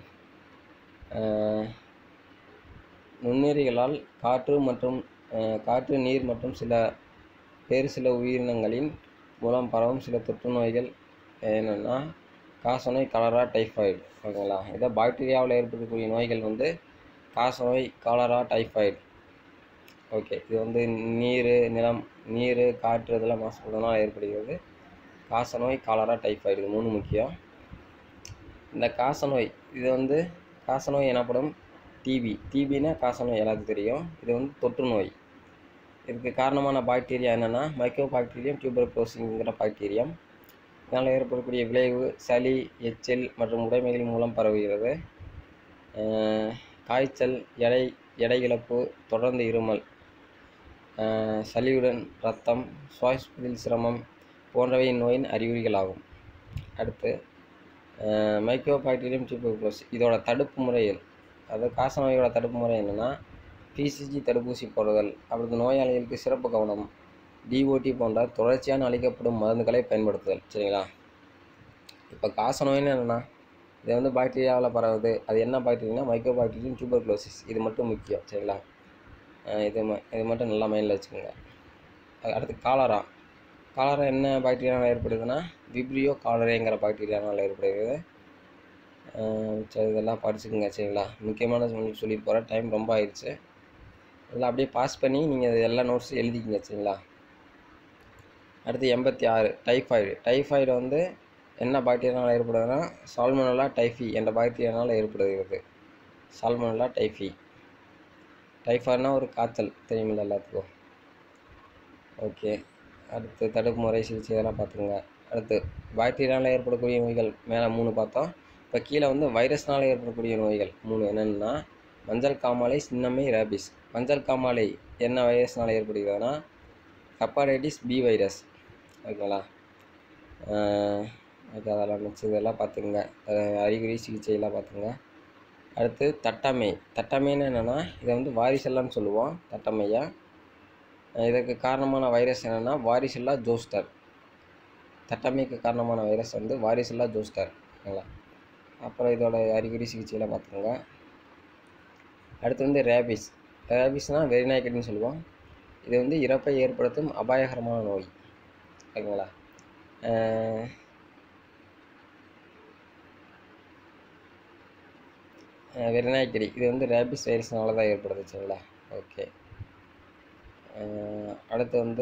அஹ், நுண்ணுயிரிகளால் காற்று மற்றும் அஹ், காற்று நீர் மற்றும் சில வேறு சில உயிரினங்களின் மூலம் பரவும் சில தொற்று நோய்கள் என்னென்னா காசநோய் கலரா டைஃபாய்டு ஓகேங்களா இதை பாக்டீரியாவில் ஏற்படக்கூடிய நோய்கள் வந்து காசநோய் காலரா டைஃபாய்டு ஓகே இது வந்து நீர் நிலம் நீர் காற்று இதெல்லாம் மாசுபடுறதுனால ஏற்படுகிறது காசநோய் காலரா டைஃபாய்டு இது மூணு முக்கியம் இந்த காசநோய் இது வந்து காசநோய் எனப்படும் டிபி டிபினா காசநோய் எல்லாத்துக்கும் தெரியும் இது வந்து தொற்று நோய் இதுக்கு காரணமான பாக்டீரியா என்னென்னா மைக்ரோ பாக்டீரியம் டியூபர்குலோசிங்கிற பாக்டீரியம் இதனால் ஏற்படக்கூடிய விளைவு சளி எச்சில் மற்றும் உடைமைகள் மூலம் பரவுகிறது அஹ் காய்ச்சல் எடை எடை இழப்பு தொடர்ந்து இருமல் அஹ் சளியுடன் இரத்தம் சுவாசிப்பதில் சிரமம் போன்றவை இந்நோயின் அறிகுறிகளாகும் அடுத்து மைக்ரோ பாக்டீரியம் டியூபர்குலோஸ் இதோட தடுப்பு முறைகள் அதாவது காசநோயோட தடுப்பு முறை என்னென்னா பிசிஜி தடுப்பூசி போடுதல் அடுத்து நோயாளிகளுக்கு சிறப்பு கவனம் டிஓடி போன்ற தொடர்ச்சியான அளிக்கப்படும் மருந்துகளை பயன்படுத்துதல் சரிங்களா இப்போ காசநோய்னு என்னென்னா இது வந்து பாக்டீரியாவில் பரவுது அது என்ன பாக்டீரியா மைக்ரோ பாக்டீரியம் டியூபர்குலோசிஸ் இது மட்டும் முக்கியம் சரிங்களா அஹ் இது ம இது மட்டும் நல்லா மைண்டில் வச்சுக்கோங்க அது அடுத்து காலரா காலரா என்ன பாக்டீரியாவில் ஏற்படுதுன்னா விப்ரியோ காலரேங்கிற பாக்டீரியானால் ஏற்படுகிறது அஹ் சரி இதெல்லாம் படிச்சுக்கோங்க சரிங்களா முக்கியமான சொல்லி சொல்லி போகிறேன் டைம் ரொம்ப ஆயிடுச்சு இதெல்லாம் அப்படியே பாஸ் பண்ணி நீங்கள் எல்லா நோட்ஸும் எழுதிக்கிங்க சரிங்களா அடுத்து எண்பத்தி ஆறு டைஃபாய்டு டைஃபாய்டு வந்து என்ன பாக்டீரியானால் ஏற்படுதுன்னா சால்மோனல்லா டைஃபி என்ற பாக்டீரியானால் ஏற்படுகிறது சால்மோனல்லா டைஃபி டைஃபாய்டுனா ஒரு காய்ச்சல் தெரியுமில்ல எல்லாத்துக்கும் ஓகே அடுத்து தடுப்பு முறை சிகிச்சை இதெல்லாம் பார்த்துங்க அடுத்து பாக்டீரியாவில் ஏற்படக்கூடிய நோய்கள் மேலே மூணு பார்த்தோம் இப்போ கீழே வந்து வைரஸ்னால் ஏற்படக்கூடிய நோய்கள் மூணு என்னென்னா மஞ்சள் காமாலை சின்னம்மை ரேபிஸ் மஞ்சள் காமாலை என்ன வைரஸ்னால் ஏற்படுகிறதுனா ஹெப்பாடைட்டிஸ் பி வைரஸ் ஓகேங்களா ஓகே அதெல்லாம் மிச்சம் இதெல்லாம் பார்த்துக்குங்க அஹ் அறிகுறி சிகிச்சையெல்லாம் பார்த்துங்க அடுத்து தட்டம்மை தட்டம்மைன்னு என்னென்னா இதை வந்து வாரிசெல்லான்னு சொல்லுவோம் தட்டம்மையை அஹ் இதற்கு காரணமான வைரஸ் என்னென்னா வாரிசில்லா ஜோஸ்டர் தட்டம்மைக்கு காரணமான வைரஸ் வந்து வாரிசில்லா ஜோஸ்டர் ஓகேங்களா அப்புறம் இதோட அறிகுறி சிகிச்சையெல்லாம் பார்த்துக்கோங்க அடுத்து வந்து ரேபிஸ் ரேபிஸ்னால் வெறிநாய்க்கடின்னு சொல்லுவோம் இது வந்து இறப்பை ஏற்படுத்தும் அபாயகரமான நோய் ஓகேங்களா அஹ் அஹ் வெறிநாய்க்கடி இது வந்து ரேபிஸ் வைரஸ்னால தான் ஏற்படுது சரிங்களா ஓகே அஹ் அடுத்து வந்து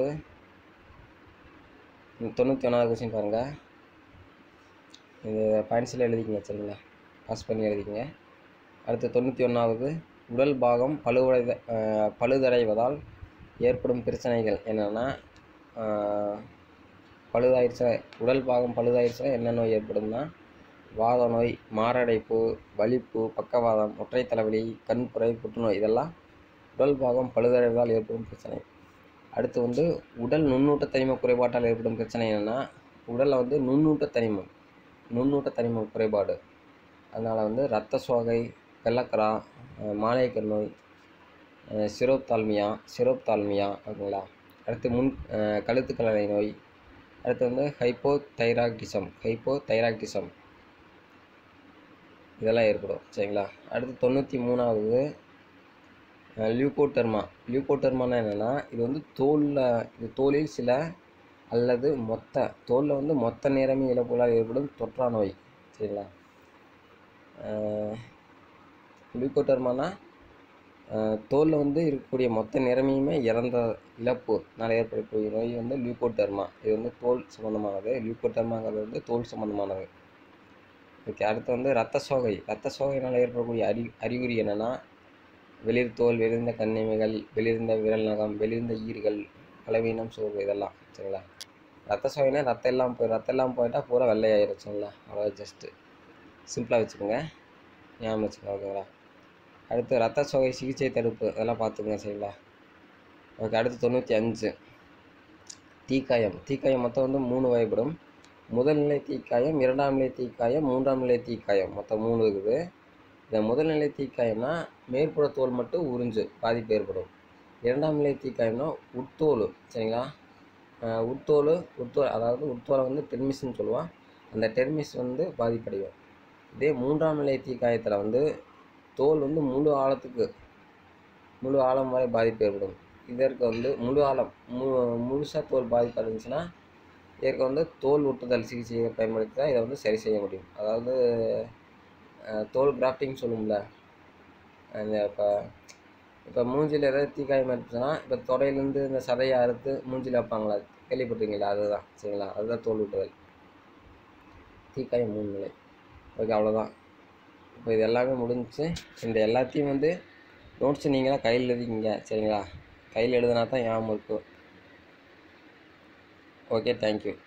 தொண்ணூற்றி ஒன்றாவது கொஸ்டின் பாருங்கள் இது பாயிண்ட்ஸில் எழுதிக்கங்க சரிங்களா பாஸ் பண்ணி எழுதிக்கங்க அடுத்து தொண்ணூற்றி ஒன்றாவது உடல் பாகம் பழுவடை அஹ் பழுதடைவதால் ஏற்படும் பிரச்சனைகள் என்னென்னா பழுதாயிருச்சா உடல் பாகம் பழுதாயிருச்சா என்ன நோய் ஏற்படும்னா வாத நோய் மாரடைப்பு வலிப்பு பக்கவாதம் ஒற்றை தலைவலி கண்புரை புற்றுநோய் இதெல்லாம் உடல் பாகம் பழுதடைவதால் ஏற்படும் பிரச்சனை அடுத்து வந்து உடல் நுண்ணூட்ட தனிம குறைபாட்டால் ஏற்படும் பிரச்சனை என்னென்னா உடலில் வந்து நுண்ணூட்ட தனிமம் நுண்ணூட்ட தனிம குறைபாடு அதனால் வந்து இரத்த சோகை வெள்ளக்கரா மாலையக்கர் நோய் சிரோப்தால்மியா சிரோப்தால்மியா ஓகேங்களா அடுத்து முன் அஹ் கழுத்துக்கலனை நோய் அடுத்து வந்து ஹைப்போ தைராக்டிசம் ஹைப்போ தைராக்டிசம் இதெல்லாம் ஏற்படும் சரிங்களா அடுத்து தொண்ணூற்றி மூணாவது லியூகோடெர்மா லியூகோடெர்மானா என்னென்னா இது வந்து தோலில் இது தோலில் சில அல்லது மொத்த தோலில் வந்து மொத்த நிறமி இழப்புகளால் ஏற்படும் தொற்றா நோய் சரிங்களா லியூகோடெர்மானா தோலில் வந்து இருக்கக்கூடிய மொத்த நிறமையுமே இறந்த இழப்புனால் ஏற்படக்கூடிய நோய் வந்து லியூகோடெர்மா இது வந்து தோல் சம்மந்தமானது லியூகோடெர்மாங்கிறது வந்து தோல் சம்மந்தமானது ஓகே அடுத்து வந்து ரத்த சோகை ரத்த சோகையினால் ஏற்படக்கூடிய அறி அறிகுறி என்னென்னா வெளிர் தோல் வெளிர்ந்த கண்ணிமைகள் வெளிர்ந்த விரல் நகம் வெளிர்ந்த ஈறுகள் பலவீனம் சோர்வு இதெல்லாம் சரிங்களா ரத்த சோகைனா ரத்தம் எல்லாம் போய் ரத்தம் எல்லாம் போயிட்டால் பூரா வெள்ளையாயிரும் சரிங்களா அவ்வளோ ஜஸ்ட்டு சிம்பிளாக வச்சுக்கோங்க ஞாபகம் வச்சுக்கோங்க ஓகேங்களா அடுத்து ரத்த சோகை சிகிச்சை தடுப்பு அதெல்லாம் பார்த்துக்கோங்க சரிங்களா ஓகே அடுத்து தொண்ணூற்றி அஞ்சு தீக்காயம் தீக்காயம் மொத்தம் வந்து மூணு வகைப்படும் முதல் நிலை தீக்காயம் இரண்டாம் நிலை தீக்காயம் மூன்றாம் நிலை தீக்காயம் மொத்தம் மூணு இருக்குது இந்த முதல் நிலை தீக்காயம்னா மேற்புற தோல் மட்டும் உறிஞ்சு பாதிப்பு ஏற்படும் இரண்டாம் நிலை தீக்காயம்னா உட்தோல் சரிங்களா அஹ் உட்தோல் உட்தோல் அதாவது உட்தோலை வந்து டெர்மிஸ்ன்னு சொல்லுவான் அந்த டெர்மிஸ் வந்து பாதிப்படையும் இதே மூன்றாம் நிலை தீக்காயத்தில் வந்து தோல் வந்து முழு ஆழத்துக்கு முழு ஆழம் வரை பாதிப்பு ஏற்படும் இதற்கு வந்து முழு ஆழம் மு முழுசாக தோல் பாதிப்பு இருந்துச்சுன்னா இதற்கு வந்து தோல் ஒட்டுதல் சிகிச்சையை பயன்படுத்தி தான் இதை வந்து சரி செய்ய முடியும் அதாவது அஹ், தோல் கிராஃப்டிங் சொல்லுவோம்ல அந்த இப்போ இப்போ மூஞ்சியில் ஏதாவது தீக்காயம் ஏற்பட்டுச்சுன்னா இப்போ தொடையிலேருந்து இந்த சதையை அறுத்து மூஞ்சியில் வைப்பாங்களா கேள்விப்பட்டிருக்கீங்களா அதுதான் சரிங்களா அதுதான் தோல் ஒட்டுதல் தீக்காயம் மூணு நிலை ஓகே அவ்வளோதான் இப்போ இது எல்லாமே முடிஞ்சுச்சு இந்த எல்லாத்தையும் வந்து நோட்ஸ் நீங்களாம் கையில் எழுதிக்கிங்க சரிங்களா கையில் எழுதுனா தான் ஞாபகம் இருக்கும் ஓகே தேங்க்யூ